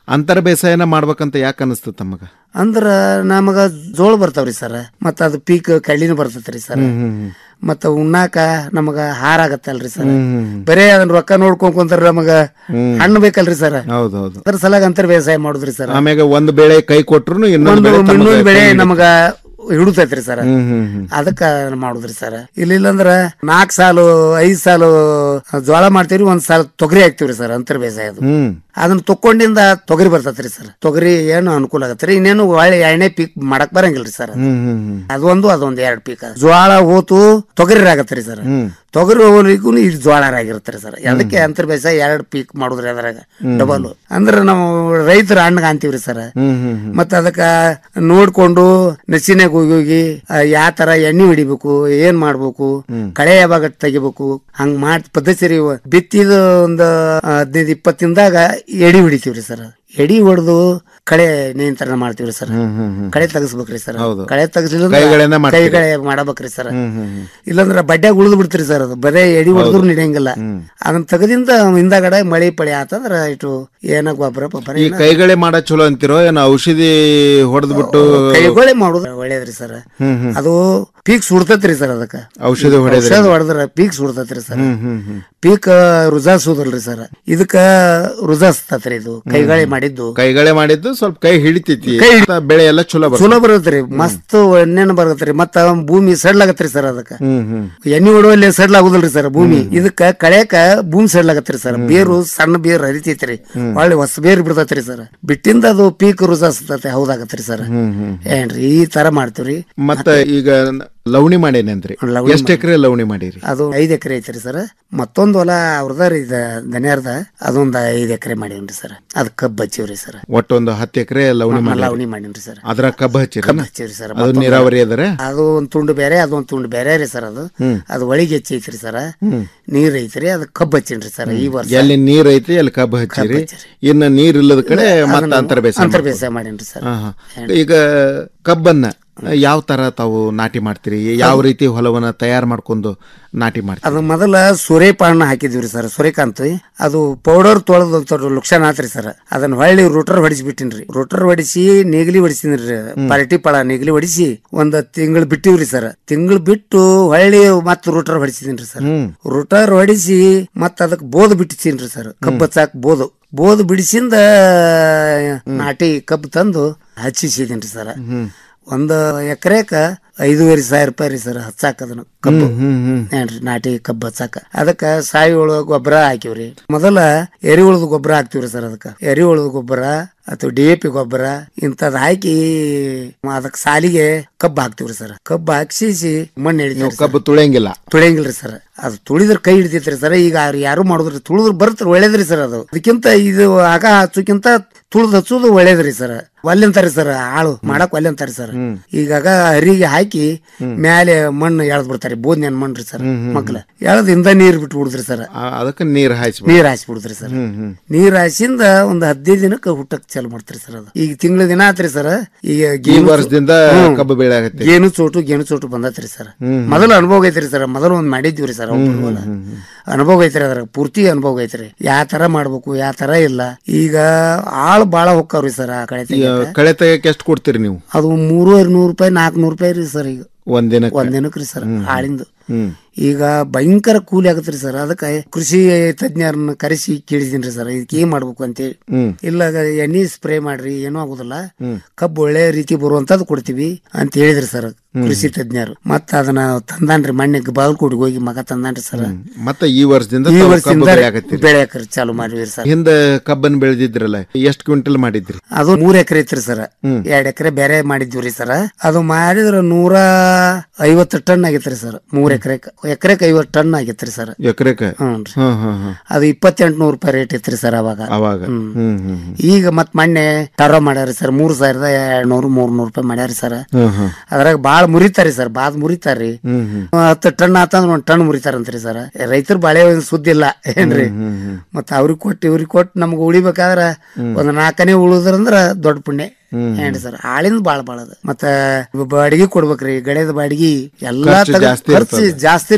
ಅಂತರ ಬೇಸಾಯನ ಮಾಡ್ಬೇಕಂತ ಯಾಕೆ ಅನಿಸ್ತು ತಮಗ ಅಂದ್ರ ನಮಗ ಜೋಳ ಬರ್ತಾವ್ರಿ ಸರ್ ಮತ್ತ ಅದು ಪೀಕ್ ಕಳ್ಳಿನೂ ಬರ್ತೈತ್ರಿ ಸರ್ ಹ್ಮ್, ಹ್ಮ್, ಹ್ಮ್. ಮತ್ತ ಉಣ್ಣಾಕ ನಮಗ ಹಾರ ಆಗತ್ತಲ್ರಿ ಸರ್ ಹ್ಮ್, ಹ್ಮ್, ಹ್ಮ್. ಬರೇ ಅದನ್ನ ರೊಕ್ಕ ನೋಡ್ಕೊಂಡ್ ಕುಂತಾರ ನಮಗ ಹ್ಮ್. ಹಣ್ಣು ಬೇಕಲ್ರಿ ಸರ್ ಹೌದೌದು ಅದ್ರ ಸಲಾಗ ಅಂತರ ಬೇಸಾಯ ಮಾಡುದ್ರಿ ಸರ್ ಆಮ್ಯಾಗ ಒಂದ್ ಬೆಳೆ ಕೈ ಕೊಟ್ರು ಇನ್ನೊಂದು ಒಂದು ಬೆಳೆ ತಮ್ಮದ ಇನ್ನೊಂದ್ ಬೆಳೆ ಕೈ ಹಿಡಿತು. ನಮಗ ಹಿಡುತೈತ್ರಿ ಸರ್ ಹ್ಮ್, ಹ್ಮ್, ಹ್ಮ್. ಅದಕ್ಕ ಮಾಡುದ್ರಿ ಸರ್ ಇಲ್ಲಿಲ್ಲಂದ್ರ ನಾಲ್ಕ್ ಸಾಲು ಐದ್ ಸಾಲು ಜೋಳ ಮಾಡ್ತೀವ್ರಿ ಒಂದ್ ಸಾಲ ತೊಗರಿ ಹಾಕ್ತಿವ್ರಿ ಸರ್ ಅಂತರ ಬೇಸಾಯದು ಹ್ಮ್ ಅದನ್ನ ತಕ್ಕೊಂಡಿಂದ ತೊಗರಿ ಬರ್ತೈತ್ರಿ ಸರ್ ತೊಗರಿ ಏನು ಅನುಕೂಲ ಆಗತ್ರಿ ಇನ್ನೇನು ಒಳ್ಳೆ ಎಣ್ಣೆ ಪೀಕ್ ಮಾಡಕ್ ಬರಂಗಿಲ್ರಿ ಸರ್ ಹ್ಮ್ ಹ್ಮ್ ಹ್ಮ್ ಅದೊಂದು ಅದೊಂದು ಎರಡ್ ಪೀಕ್ ಜೋಳ ಹೋತು ತೊಗರಿ ಆಗತ್ರಿ ಸರ್ ಹ್ಮ್ ತೊಗರಿ ಹೋಗ್ಲಿಕ್ಕೂ ಇದು ಜೋಳ ಆಗಿರ್ತಾರೆ ಸರ್ ಅದಕ್ಕೆ ಅಂತರ ಬೇಸಾಯ ಎರಡ್ ಪೀಕ್ ಮಾಡುದ್ರಿ ಅದ್ರಾಗ ಹ್ಮ್. ಡಬಲ್ ಅಂದ್ರ ನಾವು ರೈತರ ಹಣ್ಣಗ ಅಂತೀವ್ರಿ ಸರ್ ಹ್ಮ್ ಹ್ಮ್ ಹ್ಮ್ ಮತ್ತ ಅದಕ್ಕ ನೋಡ್ಕೊಂಡು ನಸಿನಾಗ ಹೋಗಿ ಹೋಗಿ ಯಾವ ತರ ಎಣ್ಣೆ ಹೊಡಿಬೇಕು ಏನ್ ಮಾಡ್ಬೇಕು ಕಳೆ ಯಾವಾಗ ತೆಗಿಬೇಕು ಹಂಗ್ ಮಾಡ್ ಪದ್ಧತಿ ಬಿತ್ತಿದ ಒಂದು ಹದಿನೈದು ಇಪ್ಪತ್ತು ದಿನದಾಗ ಎಡಿ ಹೊಡಿತೀವ್ರಿ ಸರ್ ಎಡಿ ಹೊಡೆದು ಕಳೆ ನಿಯಂತ್ರಣ ಮಾಡ್ತೀವ್ರಿ ಸರ್ ಹ್ಮ್ ಹ್ಮ್ ಹ್ಮ್ ಕಳೆ ತೆಗಿಸ್ಬೇಕ್ರಿ ಸರ್ ಹೌದು. ಕಳೆ ತೆಗಿಸ್ಲಿಲ್ಲ ಕೈಗಳಿಂದ ಮಾಡ್ತೀರಿ. ಕೈಗಳೇ ಮಾಡಬೇಕ್ರಿ ಸರ್ ಹ್ಮ್ ಹ್ಮ್ ಹ್ಮ್ ಇಲ್ಲಾಂದ್ರ ಬಡ್ಡ್ಯಾಗ ಉಳಿದು ಬಿಡ್ತೀರಿ ಸರ್ ಅದು ಬರೇ ಎಡಿ ಹೊಡೆದ್ರು ನಡೆಯಂಗಿಲ್ಲ ಅದನ್ನ ತೆಗದಿಂದ ಹಿಂದಾಗಡೆ ಮಳಿ ಪಳಿ ಆತಂದ್ರ ಇಟ್ಟು ಏನ ಗೊಬ್ಬರ ಪಬ್ಬರ ಈ ಕೈಗಳೇ ಮಾಡ ಚಲೋ ಅಂತಿರೋ ಏನ ಔಷಧಿ ಹೊಡೆದ್ಬಿಟ್ಟು ಕೈಗೊಳೆ ಮಾಡುದು ಒಳ್ಳೇದ್ರಿ ಸರ್ ಹ್ಮ್ ಹ್ಮ್ ಅದು ಪೀಕ್ ಸುಡ್ತೈತ್ರಿ ಸರ್ ಅದಕ್ಕ ಔಷಧಿ ಹೊಡೆದ್ರಿ. ಔಷಧ ಹೊಡೆದ್ರ ಪೀಕ್ ಸುಡ್ತೈತ್ರಿ ಸರ್ ಹ್ಮ್ ಹ್ಮ್ ಹ್ಮ್ ಪೀಕ್ ರುಜಾಸುದಲ್ರಿ ಸರ್ ಇದಕ್ಕ ರುಜಾಸ್ತತ್ರಿ ಇದು ಕೈಗಾಳಿ ಮಾಡಿದ್ದು ಕೈಗಳೇ ಮಾಡಿದ್ದು ಸ್ವಲ್ಪ ಕೈ ಹಿಡಿತೈತಿ ಕೈ ಮತ್ತ ಬೆಳೆ ಎಲ್ಲ ಚಲೋ ಬರ್ತದೆ. ಚಲೋ ಬರತ್ರಿ ಮಸ್ತ್ ಎಣ್ಣೆನ ಬರತ್ರಿ ಮತ್ತ ಭೂಮಿ ಸಡ್ಲಾಗತ್ರಿ ಸರ್ ಅದಕ್ಕ ಹ್ಮ್ ಹ್ಮ್ ಎಣ್ಣೆ ಹೊಡುವಲ್ಲಿ ಸಡ್ಲಾಗುದಿಲ್ರಿ ಸರ್ ಭೂಮಿ ಇದಕ್ಕ ಕಳೆಕ ಭೂಮಿ ಸಡ್ಲಾಗತ್ರಿ ಸರ್ ಬೇರು ಸಣ್ಣ ಬೇರು ಹರಿತೈತ್ರಿ ಒಳ್ಳೆ ಹೊಸ ಬೇರು ಬಿಡ್ತೈತ್ರಿ ಸರ್ ಬಿಟ್ಟಿಂದ ಅದು ಪೀಕ್ ರುಜಾಸ್ತತೆ ಹೌದಾಗತ್ರಿ ಸರ್ ಹ್ಮ್ ಹ್ಮ್ ಏನ್ರಿ ಈ ತರ ಮಾಡ್ತೀವ್ರಿ ಮತ್ತ ಈಗ ಲವಣಿ ಮಾಡೇನಿ ಅಂದ್ರಿ ಲವಣಿ ಎಷ್ಟ್ ಎಕರೆ ಲವಣಿ ಮಾಡಿರಿ ಅದು ಐದ್ ಎಕರೆ ಐತ್ರಿ ಸರ್ ಮತ್ತೊಂದ್ ಹೊಲ ಅವ್ರದ ರೀ ಇದ ದನಿಯಾರ್ದ ಅದೊಂದ್ ಐದ್ ಎಕರೆ ಮಾಡೀವ್ರಿ ಸರ್ ಅದ್ ಕಬ್ಬ್ ಹಚ್ಚಿವ್ರಿ ಸರ್ ಒಟ್ಟೊಂದು ಹತ್ತು ಎಕರೆ ಲವಣಿ ಮಾಡಿ ಲವಣಿ ಮಾಡೀನ್ರಿ ಸರ್ ಅದ್ರ ಕಬ್ಬ ಹಚ್ಚಿರ ಕಬ್ಬ್ ಹಚ್ಚಿವ್ರಿ ಸರ್ ಅದು ಮತ್ತೊಂದ್ ನೀರಾವರಿ ಅದರ ಅದು ಒಂದ್ ತುಂಡು ಬೇರೆ ಅದೊಂದ್ ತುಂಡು ಬೇರೆ ರೀ ಸರ್ ಅದು ಹ್ಮ್. ಅದು ಒಳಗೆ ಹೆಚ್ಚೈತ್ರಿ ಸರ್ ಹ್ಮ್. ನೀರ್ ಐತ್ರಿ ಅದು ಕಬ್ಬ್ ಹಚ್ಚಿನ್ರಿ ಸರ್ ಈ ವರ್ಷ ಎಲ್ಲಿ ನೀರ್ ಐತಿ ಅಲ್ಲಿ ಕಬ್ಬ ಹಚ್ಚಿರಿ ಇನ್ನ ನೀರ್ ಇಲ್ಲದ ಕಡೆ ಮತ್ತ ಅಂತರ ಬೇಸಾಯ ಅಂತರ ಮಾಡ್ಬೋದು. ಬೇಸಾಯ ಮಾಡೀನ್ರಿ ಸರ್ ಹಾ, ಹಾ. ಈಗ ಕಬ್ಬನ್ನ ಯಾವ ತರ ತಾವು ನಾಟಿ ಮಾಡ್ತೀರಿ ಯಾವ ರೀತಿ ಹೊಲವನ್ನ ತಯಾರು ಮಾಡ್ಕೊಂಡು ನಾಟಿ ಮಾಡ್ತೀರಿ ಅದು ಮೊದಲ ಸೂರ್ಯಪಾನ ಹಾಕಿದ್ವಿ ಸರ್ ಸೂರ್ಯಕಾಂತ್ ಅದು ಪೌಡರ್ ತೊಳೆದ ಲುಕ್ಷಣ ಆತ್ರಿ ಸರ್ ಅದನ್ನ ಹೊಳ್ಳಿ ರೂಟರ್ ಹೊಡಿಸ್ಬಿಟ್ಟಿನ್ರಿ ರೂಟರ್ ಹೊಡಿಸಿ ನೇಗಿಲಿ ಹೊಡಿಸಿದ್ರಿ ಪಾರ್ಟಿ ಪಳ ನೇಗಿಲಿ ಹೊಡಿಸಿ ಒಂದ್ ತಿಂಗಳು ಬಿಟ್ಟಿವ್ರಿ ಸರ್ ತಿಂಗಳು ಬಿಟ್ಟು ಹೊಳ್ಳಿ ಮತ್ ರೂಟರ್ ಹೊಡಿಸಿದೀನ್ರಿ ಸರ್ ರೂಟರ್ ಹೊಡಿಸಿ ಮತ್ ಅದಕ್ ಬೋದ್ ಬಿಟ್ಟಿಸೀನ್ರಿ ಸರ್ ಕಬ್ಬ್ ಹಚ್ಚಾಕ್ ಬೋದು ಬೋದ್ ಬಿಡಿಸಿಂದ ನಾಟಿ ಕಬ್ಬು ತಂದು ಹಚ್ಚಿಸಿದೀನ್ರಿ ಸರ್ ಒಂದ್ ಎಕರೆಕ ಐದೂವರೆ ಸಾವಿರ ರೂಪಾಯಿ ರೀ ಸರ್ ಹಚ್ಚಾಕ ಅದನ್ನ ಕಬ್ಬು ಏನ್ರಿ ನಾಟಿ ಕಬ್ಬು ಹಚ್ಚಾಕ ಅದಕ್ಕ ಸಾವಯವ ಗೊಬ್ಬರ ಹಾಕಿವ್ರಿ ಮೊದಲ ಎರಿಹುಳದ ಗೊಬ್ಬರ ಹಾಕ್ತಿವ್ರಿ ಸರ್ ಅದಕ್ಕ ಎರಿಹುಳದ ಗೊಬ್ಬರ ಅಥವಾ ಡಿ ಎ ಪಿ ಗೊಬ್ಬರ ಇಂಥದ್ ಹಾಕಿ ಅದಕ್ಕೆ ಸಾಲಿಗೆ ಕಬ್ಬು ಹಾಕ್ತಿವ್ರಿ ಸರ್ ಕಬ್ಬು ಹಾಕ್ಸಿಸಿ ಮಣ್ಣು ನೀವು ಹಿಡಿತೀವಿ ಕಬ್ಬು ತುಳಿಯಂಗಿಲ್ಲ ತುಳಿಯಂಗಿಲ್ರಿ ಸರ್ ಅದು ತುಳಿದ್ರ ಕೈ ಹಿಡಿತೈತ್ರಿ ಸರ್ ಈಗ ಅವ್ರು ಯಾರು ಮಾಡುದ್ರಿ ತುಳಿದ್ರ ಬರ್ತ್ರಿ ಒಳ್ಳೇದ್ರಿ ಸರ್ ಅದು ಅದಕ್ಕಿಂತ ಇದು ಆಗ ಹಚ್ಚೋಕ್ಕಿಂತ ತುಳಿದ್ ಹಚ್ಚೋದು ಒಳ್ಳೇದ್ರಿ ಸರ್ ಒಲ್ಲೆಂತಾರಿ ಸರ್ ಆಳು ಮಾಡಕ್ ಒಲ್ಲೆಂತಾರಿ ಸರ್ ಈಗಾಗ ಹರಿಗೆ ಹಾಕಿ ಮ್ಯಾಲೆ ಮಣ್ಣು ಎಳ್ದ್ ಬಿಡ್ತಾರೆ ಬೋದ್ನ್ಯಾನ ಮಣ್ಣ್ರಿ ಸರ್ ಮಕ್ಳ ಎಳ್ದ್ ಇಂದ ನೀರ್ ಬಿಟ್ಟು ಬಿಡುದ್ರಿ ಸರ್ ಅದಕ್ಕೆ ನೀರ್ ಹಾಯಿಸಿ ನೀರ್ ಹಾಯಿಸಿ ಬಿಡುದ್ರಿ ಸರ್ ಹ್ಮ್ ಹ್ಮ್ ನೀರ್ ಹಾಯಿಸಿಂದ ಒಂದ್ ಹದಿನೈದು ದಿನಕ್ಕೆ ಹುಟ್ಟಕ್ ಚಾಲು ಮಾಡ್ತಾರೆ ಸರ್ ಅದು ಈಗ ತಿಂಗಳ ದಿನ ಆತ್ರಿ ಸರ್ ಈಗ ಈ ಗೇಣು- ವರ್ಷದಿಂದ ಹ್ಮ್. ಕಬ್ಬು ಬೆಳೆ ಆಗತ್ತೆ ಗೇಣು ಚೋಟು ಗೇಣು ಚೋಟು ಬಂದತ್ರಿ ಸರ್ ಹ್ಮ್. ಮೊದಲು ಅನುಭವ ಐತ್ರಿ ಸರ್ ಮೊದಲು ಒಂದ್ ಮಾಡಿದ್ವಿ ಸರ್ ಅನುಭವ ಐತ್ರಿ ಅದ್ರ ಪೂರ್ತಿ ಅನುಭವ ಐತ್ರಿ ಯಾವ ತರ ಮಾಡ್ಬೇಕು ಯಾವ ತರ ಇಲ್ಲ ಈಗ ಆಳ್ ಬಾಳ ಹೊಕ್ಕವ್ರಿ ಸರ್ ಆ ಕಡೆ ಈಗ ತೆಗ್ಯಾಕ. ಕಳೆ ತೆಗಿಯಕ್ಕೆ ಎಷ್ಟು ಕೊಡ್ತೀರಿ ನೀವು ಅದು ಮೂರುವರೆ ನೂರು ರೂಪಾಯಿ ನಾಲ್ಕುನೂರು ರೂಪಾಯಿ ರೀ ಸರ್ ಈಗ ಒಂದ್ ದಿನಕ್ಕೆ ಒಂದ್ ದಿನಕ್ಕೆ ರೀ ಸರ್ ಆಳಿಂದು ಹ್ಮ್ ಈಗ ಭಯಂಕರ ಕೂಲಿ ಆಗತ್ರಿ ಸರ್ ಅದಕ್ಕೆ ಕೃಷಿ ತಜ್ಞರನ್ನ ಕರೆಸಿ ಕೇಳಿದೀನಿ ಸರ್ ಇದಕ್ಕೆ ಏನ್ ಮಾಡ್ಬೇಕು ಅಂತೇಳಿ ಹ್ಮ್ ಇಲ್ಲ ಎಣ್ಣೆ ಸ್ಪ್ರೇ ಮಾಡ್ರಿ ಏನೂ ಆಗುದಿಲ್ಲ ಹ್ಮ್. ಕಬ್ಬು ಒಳ್ಳೆ ರೀತಿ ಬರುವಂತದ್ದು ಕೊಡ್ತೀವಿ ಅಂತ ಹೇಳಿದ್ರಿ ಸರ್ ಕೃಷಿ ತಜ್ಞರು ಮತ್ತ ಅದನ್ನ ತಂದಾನ್ರಿ ಮಣ್ಣಿಗೆ ಬಾಗಲಕೋಟಿಗೆ ಹೋಗಿ ಮಗ ತಂದಾನ್ರಿ ಸರ್ ಮತ್ತೆ ಈ ವರ್ಷದಿಂದ ಈ ತಾವು ಕಬ್ಬು ವರ್ಷದಿಂದ ಬೆಳೆ ಆಗತ್ತೀರಿ ಬೆಳೆಯಕ ಚಾಲು ಮಾಡಿವ್ರಿ ಸರ್ ಹಿಂದ ಕಬ್ಬನ್ ಬೆಳೆದಿದ್ರಲ್ಲ ಎಷ್ಟು ಕ್ವಿಂಟಲ್ ಮಾಡಿದ್ರಿ ಅದು ಮೂರ್ ಎಕರೆ ಐತ್ರಿ ಸರ್ ಎರಡ್ ಎಕರೆ ಬೇರೆ ಮಾಡಿದ್ವಿ ಸರ್ ಅದು ಮಾಡಿದ್ರ ನೂರ ಐವತ್ತು ಟನ್ ಆಗೈತ್ರಿ ಸರ್ ಮೂರ್ ಎಕರೆ ಎಕರೆಕ್ ಐವತ್ತು ಟನ್ ಆಗೈತ್ರಿ ಸರ್ ಎಕರೆಕ ಹ್ಞೂನ್ರಿ ಹ್ಮ್ ಹ್ಮ್ ಹ್ಮ್ ಅದು ಇಪ್ಪತ್ತೆಂಟು ನೂರು ರೂಪಾಯಿ ರೇಟ್ ಇತ್ರಿ ಸರ್ ಅವಾಗ ಅವಾಗ ಹ್ಮ್. ಹ್ಮ್ ಹ್ಮ್ ಹ್ಮ್ ಈಗ ಮತ್ ಮೊನ್ನೆ ಟರೋ ಮಾಡ್ಯಾರಿ ಸರ್ ಮೂರ್ ಸಾವಿರದ ಎರಡ್ ನೂರು ಮೂರ್ ನೂರು ರೂಪಾಯಿ ಮಾಡ್ಯಾರಿ ಸರ್ ಹ್ಮ್ ಹ್ಮ್ ಅದ್ರಾಗ ಬಾಳ ಮುರಿತಾರಿ ಸರ್ ಬಾದ್ ಮುರಿತಾರಿ ಹ್ಮ್ ಹ್ಮ್ ಹತ್ತು ಟನ್ ಆತಂದ್ರ ಒಂದ್ ಟನ್ ಮುರಿತಾರಂತ್ರಿ ಸರ್ ರೈತರು ಬಾಳೆ ಒಂದ್ ಸುದ್ದಿ ಇಲ್ಲ ಏನ್ರಿ ಮತ್ತ ಅವ್ರಿಗೆ ಕೊಟ್ಟು ಇವ್ರಿಗೆ ಕೊಟ್ಟು ನಮ್ಗೆ ಉಳಿಬೇಕಾದ್ರ ಒಂದ್ ನಾಲ್ಕನೇ ಉಳಿದ್ರಂದ್ರ ದೊಡ್ಡ ಪುಣ್ಯ ಏನ್ರಿ ಸರ್ ಆಳಿಂದ ಬಾಳ ಬಾಳ ಅದ ಮತ್ತ ಬಾಡಿಗೆ ಕೊಡ್ಬೇಕ್ರಿ ಗಡೆದ ಬಾಡಿಗೆ ಎಲ್ಲಾ ಖರ್ಚು ತಗ ಜಾಸ್ತಿ ಖರ್ಚು ಇರ್ತದೆ. ಜಾಸ್ತಿ ರೀ ಸರ್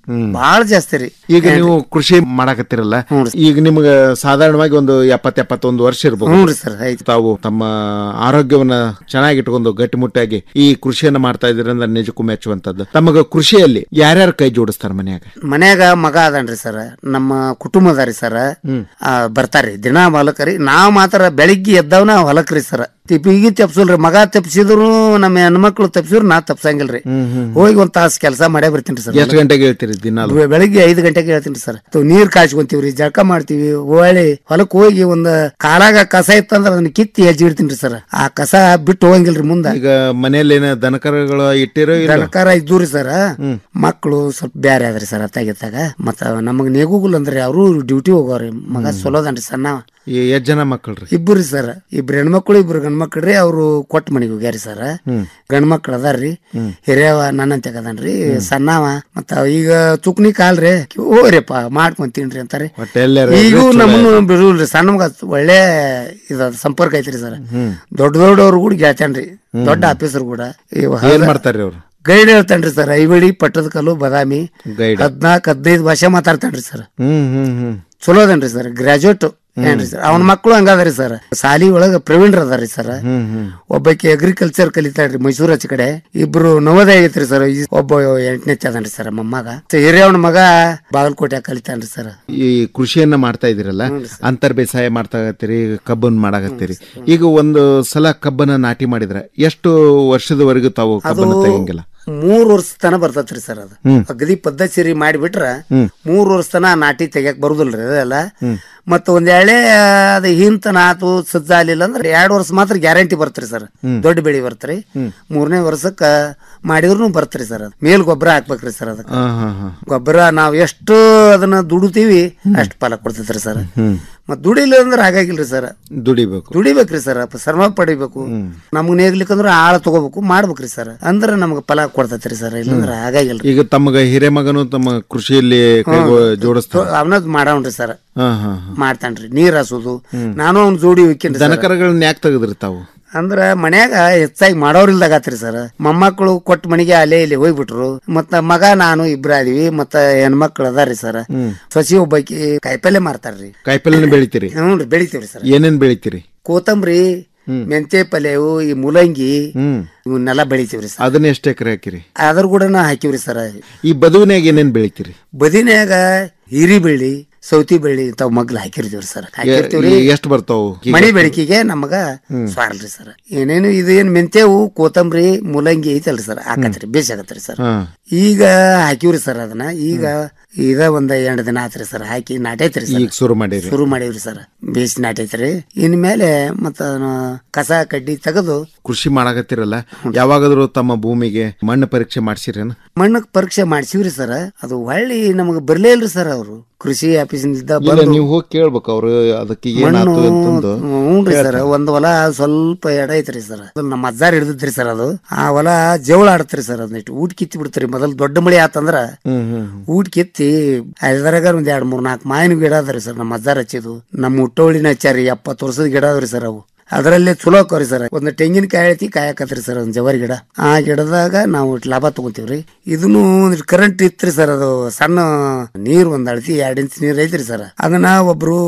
ಬಾಳ ಜಾಸ್ತಿ ರೀ ಈಗ ನೀವು ಕೃಷಿ ಮಾಡಾಕತ್ತಿರಲ್ಲ ಈಗ ನಿಮ್ಗ ಸಾಧಾರಣವಾಗಿ ಒಂದು ಎಪ್ಪತ್ ಎಪ್ಪತ್ತೊಂದು ವರ್ಷ ಹ್ಞೂ ಇರ್ಬೋದು ರೀ ಸರ್ ಆಯ್ತು ತಾವು ತಮ್ಮ ಆರೋಗ್ಯವನ್ನ ಚೆನ್ನಾಗಿಟ್ಕೊಂಡು ಗಟ್ಟಿಮುಟ್ಟಾಗಿ ಈ ಕೃಷಿಯನ್ನ ಮಾಡ್ತಾ ಇದ್ದೀರಿ ಅಂದ್ರೆ ನಿಜಕ್ಕೂ ಮೆಚ್ಚುವಂತದ್ದು ತಮಗ ಕೃಷಿಯಲ್ಲಿ ಯಾರ್ಯಾರು ಕೈ ಜೋಡಿಸ್ತಾರ ಮನ್ಯಾಗ ಮನ್ಯಾಗ ಮಗ ಅದನ್ರಿ ಸರ್ ನಮ್ಮ ಕುಟುಂಬ ಅದಾರಿ ಸರ್ ಬರ್ತಾರ್ರಿ ದಿನ ಹೊಲಕ್ರಿ ನಾವ್ ಮಾತ್ರ ಬೆಳಿಗ್ಗೆ ಎದ್ದವನ ಹೊಲಕ್ರಿ ಸರ್ ತಿಪ್ಪಿಗಿ ತಪ್ಸಲ್ರಿ ಮಗ ತಪ್ಸಿದ್ರು ನಮ್ಮ ಹೆಣ್ಮಕ್ಳು ತಪ್ಸಿದ್ರು ನಾ ತಪ್ಸಂಗಿಲ್ರಿ ಹೋಗಿ ಒಂದ್ ತಾಸ್ ಕೆಲಸ ಮಾಡೇ ಬರ್ತೀನಿ ಸರ್ ಎಷ್ಟು ಗಂಟೆಗೆ ಹೇಳ್ತೀರಿ ದಿನ ಬೆ- ಬೆಳಿಗ್ಗೆ ಐದು ಗಂಟೆಗೆ ಹೇಳ್ತೀನಿ ಸರ್ ತು- ನೀರ್ ಕಾಯ್ಸ್ಕೊಂತೀವ್ರಿ ಜಳಕ ಮಾಡ್ತೀವಿ ಹೊಳ್ಳಿ ಹೊಲಕ್ ಹೋಗಿ ಒಂದ್ ಕಾಲಾಗ ಕಸ ಇತ್ತಂದ್ರ ಅದನ್ನ ಕಿತ್ತಿ ಹೆಜ್ಜಿಡ್ತೀನಿ ಸರ್ ಆ ಕಸ ಬಿಟ್ಟು ಹೋಗಂಗಿಲ್ರಿ ಮುಂದ ಈಗ ಮನೆಯಲ್ಲಿ ಏನ ದನಕರಗಳು ಇಟ್ಟಿರೋ ಇಲ್ಲ ದನಕಾರ ಇದ್ದೂರಿ ಸರ್ ಮಕ್ಕಳು ಸ್ವಲ್ಪ ಬ್ಯಾರೆ ಅದ್ರಿ ಸರ್ ಅತ್ತಾಗಿತ್ತಾಗ ಮತ್ತ ನಮಗ್ ನೇಗುಗುಲ್ ಅಂದ್ರಿ ಅವರು ಡ್ಯೂಟಿ ಹೋಗೋರಿ ಮಗ ಚಲೋದನ್ರಿ ಸಣ್ಣ ಎಷ್ಟ್ ಜನ ಮಕ್ಕಳ್ರಿ ಇಬ್ಬರು ಸರ್ ಇಬ್ರು ಹೆಣ್ಮಕ್ಳು ಇಬ್ರು ಗಂಡ್ಮಕ್ಳ್ರಿ ಅವ್ರು ಕೊಟ್ಟ ಮನೆಗೆ ಹೋಗ್ಯಾರಿ ಸರ್ ಗಂಡ್ಮಕ್ಳು ಅದಾರ್ರಿ ಹಿರಿಯವ ನನ್ನಂತೆ ಅದನ್ರಿ ಸಣ್ಣವ ಮತ್ತ ಈಗ ಚುಕ್ನಿ ಕಾಲ್ರಿ ಹೋಗ್ರಿಪ್ಪ ಮಾಡ್ಕೊಂತೀನ್ರಿ ಅಂತಾರಿ ಒಟ್ಟ ಎಲ್ಲಾರು ಈಗೂ ಇದ್ರೆ ಚಲೋ ನಮ್ಮನ್ನು ಬಿಡುಲ್ರಿ ಸಣ್ಣ ಮಗ ಒಳ್ಳೆ ಇದ ಸಂಪರ್ಕ ಐತ್ರಿ ಸರ್ ದೊಡ್ಡ ದೊಡ್ಡವ್ರು ಕೂಡ ಗೆಳ್ತಾನ್ರಿ ದೊಡ್ಡ ಆಫೀಸರ್ ಕೂಡ ಇವ ಏನ್ ಮಾಡ್ತಾರ್ರಿ ಅವ್ರು ಗೈಡ್ ಹೇಳ್ತಾನ್ರಿ ಸರ್ ಐವಳಿ ಪಟ್ಟದ ಕಲ್ಲು ಬದಾಮಿ ಗೈಡ್ ಹದ್ನಾಲ್ಕ್ ಹದಿನೈದು ಭಾಷೆ ಮಾತಾಡ್ತಾನ್ರಿ ಸರ್ ಹ್ಮ್ ಹ್ಮ್ ಹ್ಮ್ ಚಲೋ ಅದನ್ರಿ ಸರ್ ಗ್ರಾಜುಯೇಟ್ ಏನ್ರಿ ಸರ್ ಅವನ ಮಕ್ಕಳು ಹಂಗದಾರಿ ಸರ್ ಸಾಲಿ ಒಳಗ ಪ್ರವೀಣ್ರ ಅದಾರಿ ಸರ್ ಹ್ಮ್ ಹ್ಮ್ ಒಬ್ಬಾಕಿ ಅಗ್ರಿಕಲ್ಚರ್ ಕಲಿತಾಳ್ರಿ ಮೈಸೂರು ಆಚೆ ಕಡೆ ಇಬ್ರು ನವೋದಯ ಆಗೈತ್ರಿ ಸರ್ ಒಬ್ಬ ಎಂಟನೇ ಅದನ್ರಿ ಸರ್ ಮೊಮ್ಮಗ ಹಿರಿಯವನ ಮಗ ಬಾಗಲಕೋಟೆ ಕಲಿತಾನ್ರಿ ಸರ್ ಈ ಕೃಷಿಯನ್ನ ಮಾಡ್ತಾ ಇದೀರಲ್ಲ ಅಂತರ್ ಬೇಸಾಯ ಮಾಡ್ತಾ ಇರ್ತೀರಿ ಕಬ್ಬನ್ ಮಾಡಾಕತ್ತೀರಿ ಈಗ ಒಂದು ಸಲ ಕಬ್ಬನ ನಾಟಿ ಮಾಡಿದ್ರ ಎಷ್ಟು ವರ್ಷದವರೆಗೂ ತಾವು ಕಬ್ಬನ್ನ ತೆಗಿಯಂಗಿಲ್ಲ ಮೂರ್ ವರ್ಷ ತನ ಬರ್ತತ್ರಿ ಸರ್ ಅದು ಹ್ಮ್. ಅಗದಿ ಪದ್ಧತಿ ಮಾಡಿಬಿಟ್ರ ಹ್ಮ್. ಮೂರ್ ವರ್ಷ ತನ ನಾಟಿ ತೆಗಿಯಕ್ ಬರುದಿಲ್ರಿ ಅದೆಲ್ಲ ಮತ್ತ ಒಂದ್ ಎಳೆ ಅದ ಹಿಂತನ ಆತು ಸಜ್ಜ ಆಗ್ಲಿಲ್ಲ ಅಂದ್ರೆ ಎರಡ್ ವರ್ಷ ಮಾತ್ರ ಗ್ಯಾರಂಟಿ ಬರ್ತ್ರಿ ಸರ್ ಹ್ಮ್. ದೊಡ್ಡ ಬೆಳಿ ಬರ್ತ್ರಿ ಹ್ಮ್. ಮೂರನೇ ವರ್ಷಕ್ಕ ಮಾಡಿದ್ರು ಬರ್ತ್ರಿ ಸರ್ ಅದ್ ಮೇಲ್ ಗೊಬ್ಬರ ಹಾಕ್ಬೇಕ್ರಿ ಸರ್ ಅದಕ್ಕೆ ಹಾ ಹಾ ಹಾ ಗೊಬ್ಬರ ನಾವ್ ಎಷ್ಟು ಅದನ್ನ ದುಡಿತೀವಿ ಅಷ್ಟು ಫಲ ಕೊಡ್ತೈತ್ರಿ ಸರ್ ಹ್ಮ್ ಮತ್ ದುಡಿಲಿಲ್ಲ ಅಂದ್ರೆ ಹಾಗಾಗಿಲ್ರಿ ಸರ್ ದುಡಿಬೇಕು ದುಡಿಬೇಕ್ರಿ ಸರ್ ಶ್ರಮ ಪಡಿಬೇಕು ನಮ್ಗ್ ನೇಗ್ಲಿಕ್ಕಂದ್ರ ಆಳ ತಗೋಬೇಕು ಮಾಡ್ಬೇಕ್ರಿ ಸರ್ ಅಂದ್ರ ನಮ್ಗ ಫಲ ಕೊಡ್ತೈತ್ರಿ ಸರ್ ಇಲ್ಲಂದ್ರ ಹಾಗಾಗಿಲ್ರಿ ಈಗ ತಮಗ ಹಿರೇ ಮಗನು ತಮ್ಮ ಕೃಷಿಯಲ್ಲಿ ಕೈ ಜೋಡಿಸ್ತಾರ ಅವನದ್ ಮಾಡವ್ನ್ರಿ ಸರ್ ಹಾ ಹಾ ಹಾ ಮಾಡ್ತಾನ್ರಿ ನೀರ್ ಹಸುದು ನಾನು ಅವ್ನ ಜೋಡಿ ಹೋಗ್ತೀನಿ ದನಕರಗಳನ್ನ ಯಾಕೆ ತೆಗೆದ್ರಿ ತಾವು ಅಂದ್ರ ಮನ್ಯಾಗ ಹೆಚ್ಚಾಗಿ ಮಾಡೋರಿಲ್ದಾಗತ್ರಿ ಸರ್ ಮೊಮ್ಮಕ್ಕಳು ಕೊಟ್ಟ ಮನೆಗೆ ಅಲ್ಲೇ ಇಲ್ಲಿ ಹೋಗ್ಬಿಟ್ರು ಮತ್ತ ಮಗ ನಾನು ಇಬ್ರ ಅದೀವಿ ಮತ್ತ ಹೆಣ್ಮಕ್ಳು ಅದಾರಿ ಸರ್ ಹ್ಮ್ ಸೊಸಿ ಒಬ್ಬಾಕಿ ಕಾಯಿಪಲ್ಲೆ ಮಾರ್ತಾರ್ರಿ ಕಾಯಿಪಲ್ಲೆನ ಬೆಳಿತೀರಿ ಹ್ಞೂ ಬೆಳಿತೀವ್ರಿ ಸರ್ ಏನೇನ್ ಬೆಳಿತೀರಿ ಕೋತಂಬರಿ ಮೆಂತೆ ಪಲ್ಯವು ಈ ಮುಲಂಗಿ ಹ್ಮ್ ಇವನ್ನೆಲ್ಲ ಬೆಳಿತೀವ್ರಿ ಸರ್ ಅದನ್ನ ಎಷ್ಟು ಎಕರೆ ಹಾಕಿರಿ ಅದ್ರ ಕೂಡ ಹಾಕಿವ್ರಿ ಸರ್ ಈ ಬದುವಿನಾಗ ಏನೇನ್ ಬೆಳಿತೀರಿ ಬದಿನ್ಯಾಗ ಹೀರಿ ಬೆಳ್ಳಿ ಸೌತಿ ಬೆಳ್ಳಿ ಇಂಥವ್ ಮಗ್ಲು ಹಾಕಿರ್ತೀವ್ರಿ ಸರ್ ಹಾಕಿರ್ತೀವ್ರಿ ಎಷ್ಟು ಬರ್ತಾವು ಈಗ ಮಣಿ ಬೆಳಕಿಗೆ ನಮಗ ಸ್ವಾಡಲ್ರಿ ಸರ್ ಏನೇನು ಇದು ಏನ್ ಮೆಂತೆವು ಕೋತಂಬರಿ ಮುಲಂಗಿ ಐತಲ್ರಿ ಸರ್ ಹಾಕತ್ರಿ ಬೇಸಾಗತ್ರಿ ಸರ್ ಹಾ ಈಗ ಹಾಕಿವ್ರಿ ಸರ್ ಅದನ್ನ ಈಗ ಇದ ಒಂದ್ ಎಂಟು ದಿನ ಆತ್ರಿ ಸರ್ ಹಾಕಿ ನಾಟೈತ್ರಿ ಈಗ ಸರ್ ಶುರು ಮಾಡಿರಿ ಶುರು ಮಾಡೀವ್ರಿ ಸರ್ ಬೇಸ್ ನಾಟೈತ್ರಿ ಇನ್ಮೇಲೆ ಮತ್ತ ಅದನ್ನ ಕಸ ಕಡ್ಡಿ ತೆಗೆದು ಕೃಷಿ ಮಾಡಾಕತ್ತಿರಲ್ಲ ಯಾವಾಗಾದ್ರೂ ತಮ್ಮ ಭೂಮಿಗೆ ಮಣ್ಣು ಪರೀಕ್ಷೆ ಮಾಡ್ಸಿರೇನ ಮಣ್ಣಕ್ ಪರೀಕ್ಷೆ ಮಾಡ್ಸಿವ್ರಿ ಸರ್ ಅದು ಹೊಳ್ಳಿ ನಮಗ್ ಬರ್ಲೇ ಇಲ್ರಿ ಸರ್ ಅವರು ಕೃಷಿ ಆಫೀಸಿಂದ ಇಲ್ಲ ಬಂದು ನೀವು ಹೋಗಿ ಕೇಳ್ಬೇಕು ಅವ್ರು ಅದಕ್ಕೆ ಮಣ್ಣು ಏನಾಯ್ತು ಅಂತಂದು ಹ್ಞೂನ್ರಿ ಸರ್ ಒಂದ್ ಹೊಲ ಸ್ವಲ್ಪ ಎಡ ಐತ್ರಿ ಸರ್ ಅದು ನಮ್ಮ ಅಜ್ಜಾರ್ ಹಿಡಿದ್ರಿ ಸರ್ ಅದು ಆ ಹೊಲ ಜವಳ ಆಡತ್ರಿ ಸರ್ ಅದನ್ನಿಟ್ಟು ಊಟ ಕಿತ್ತಿ ಬಿಡ್ತ್ರಿ ಮೊದಲ್ ದೊಡ್ಡ ಮಳಿ ಆತಂದ್ರ ಹ್ಮ್ ಹ್ಮ್ ಊಟ ಕಿತ್ತಿ ಅದ್ರಾಗ ಒಂದ್ ಎರಡ್ ಮೂರ್ ನಾಲ್ಕು ಮಾವಿನ ಗಿಡ ಅದಾರಿ ಸರ್ ನಮ್ಮ ಅಜ್ಜಾರ್ ಹಚ್ಚಿದು ನಮ್ಮ ಹುಟ್ಟೋಳಿನ ಹಚ್ಚಾರಿ ಎಪ್ಪತ್ತು ವರ್ಷದ ಗಿಡ ಅದಾವ್ರಿ ಸರ್ ಅವು ಅದರಲ್ಲೇ ಚಲೋ ಅಕ್ಕವ್ರಿ ಸರ್ ಒಂದು ತೆಂಗಿನಕಾಯಿ ಐತಿ ಕಾಯಕತ್ರಿ ಸರ್ ಒಂದ್ ಜವರಿ ಗಿಡ ಆ ಗಿಡದಾಗ ನಾವು ಇಷ್ಟ್ ಲಾಭ ತಗೊಂತೀವ್ರಿ ಇದನ್ನು ಕರೆಂಟ್ ಇತ್ರಿ ಸರ್ ಅದು ಸಣ್ಣ ನೀರ್ ಒಂದ್ ಅಳತಿ ಎರಡ್ ಇಂಚ್ ನೀರ್ ಐತ್ರಿ ಸರ್ ಅದನ್ನ ಒಬ್ರು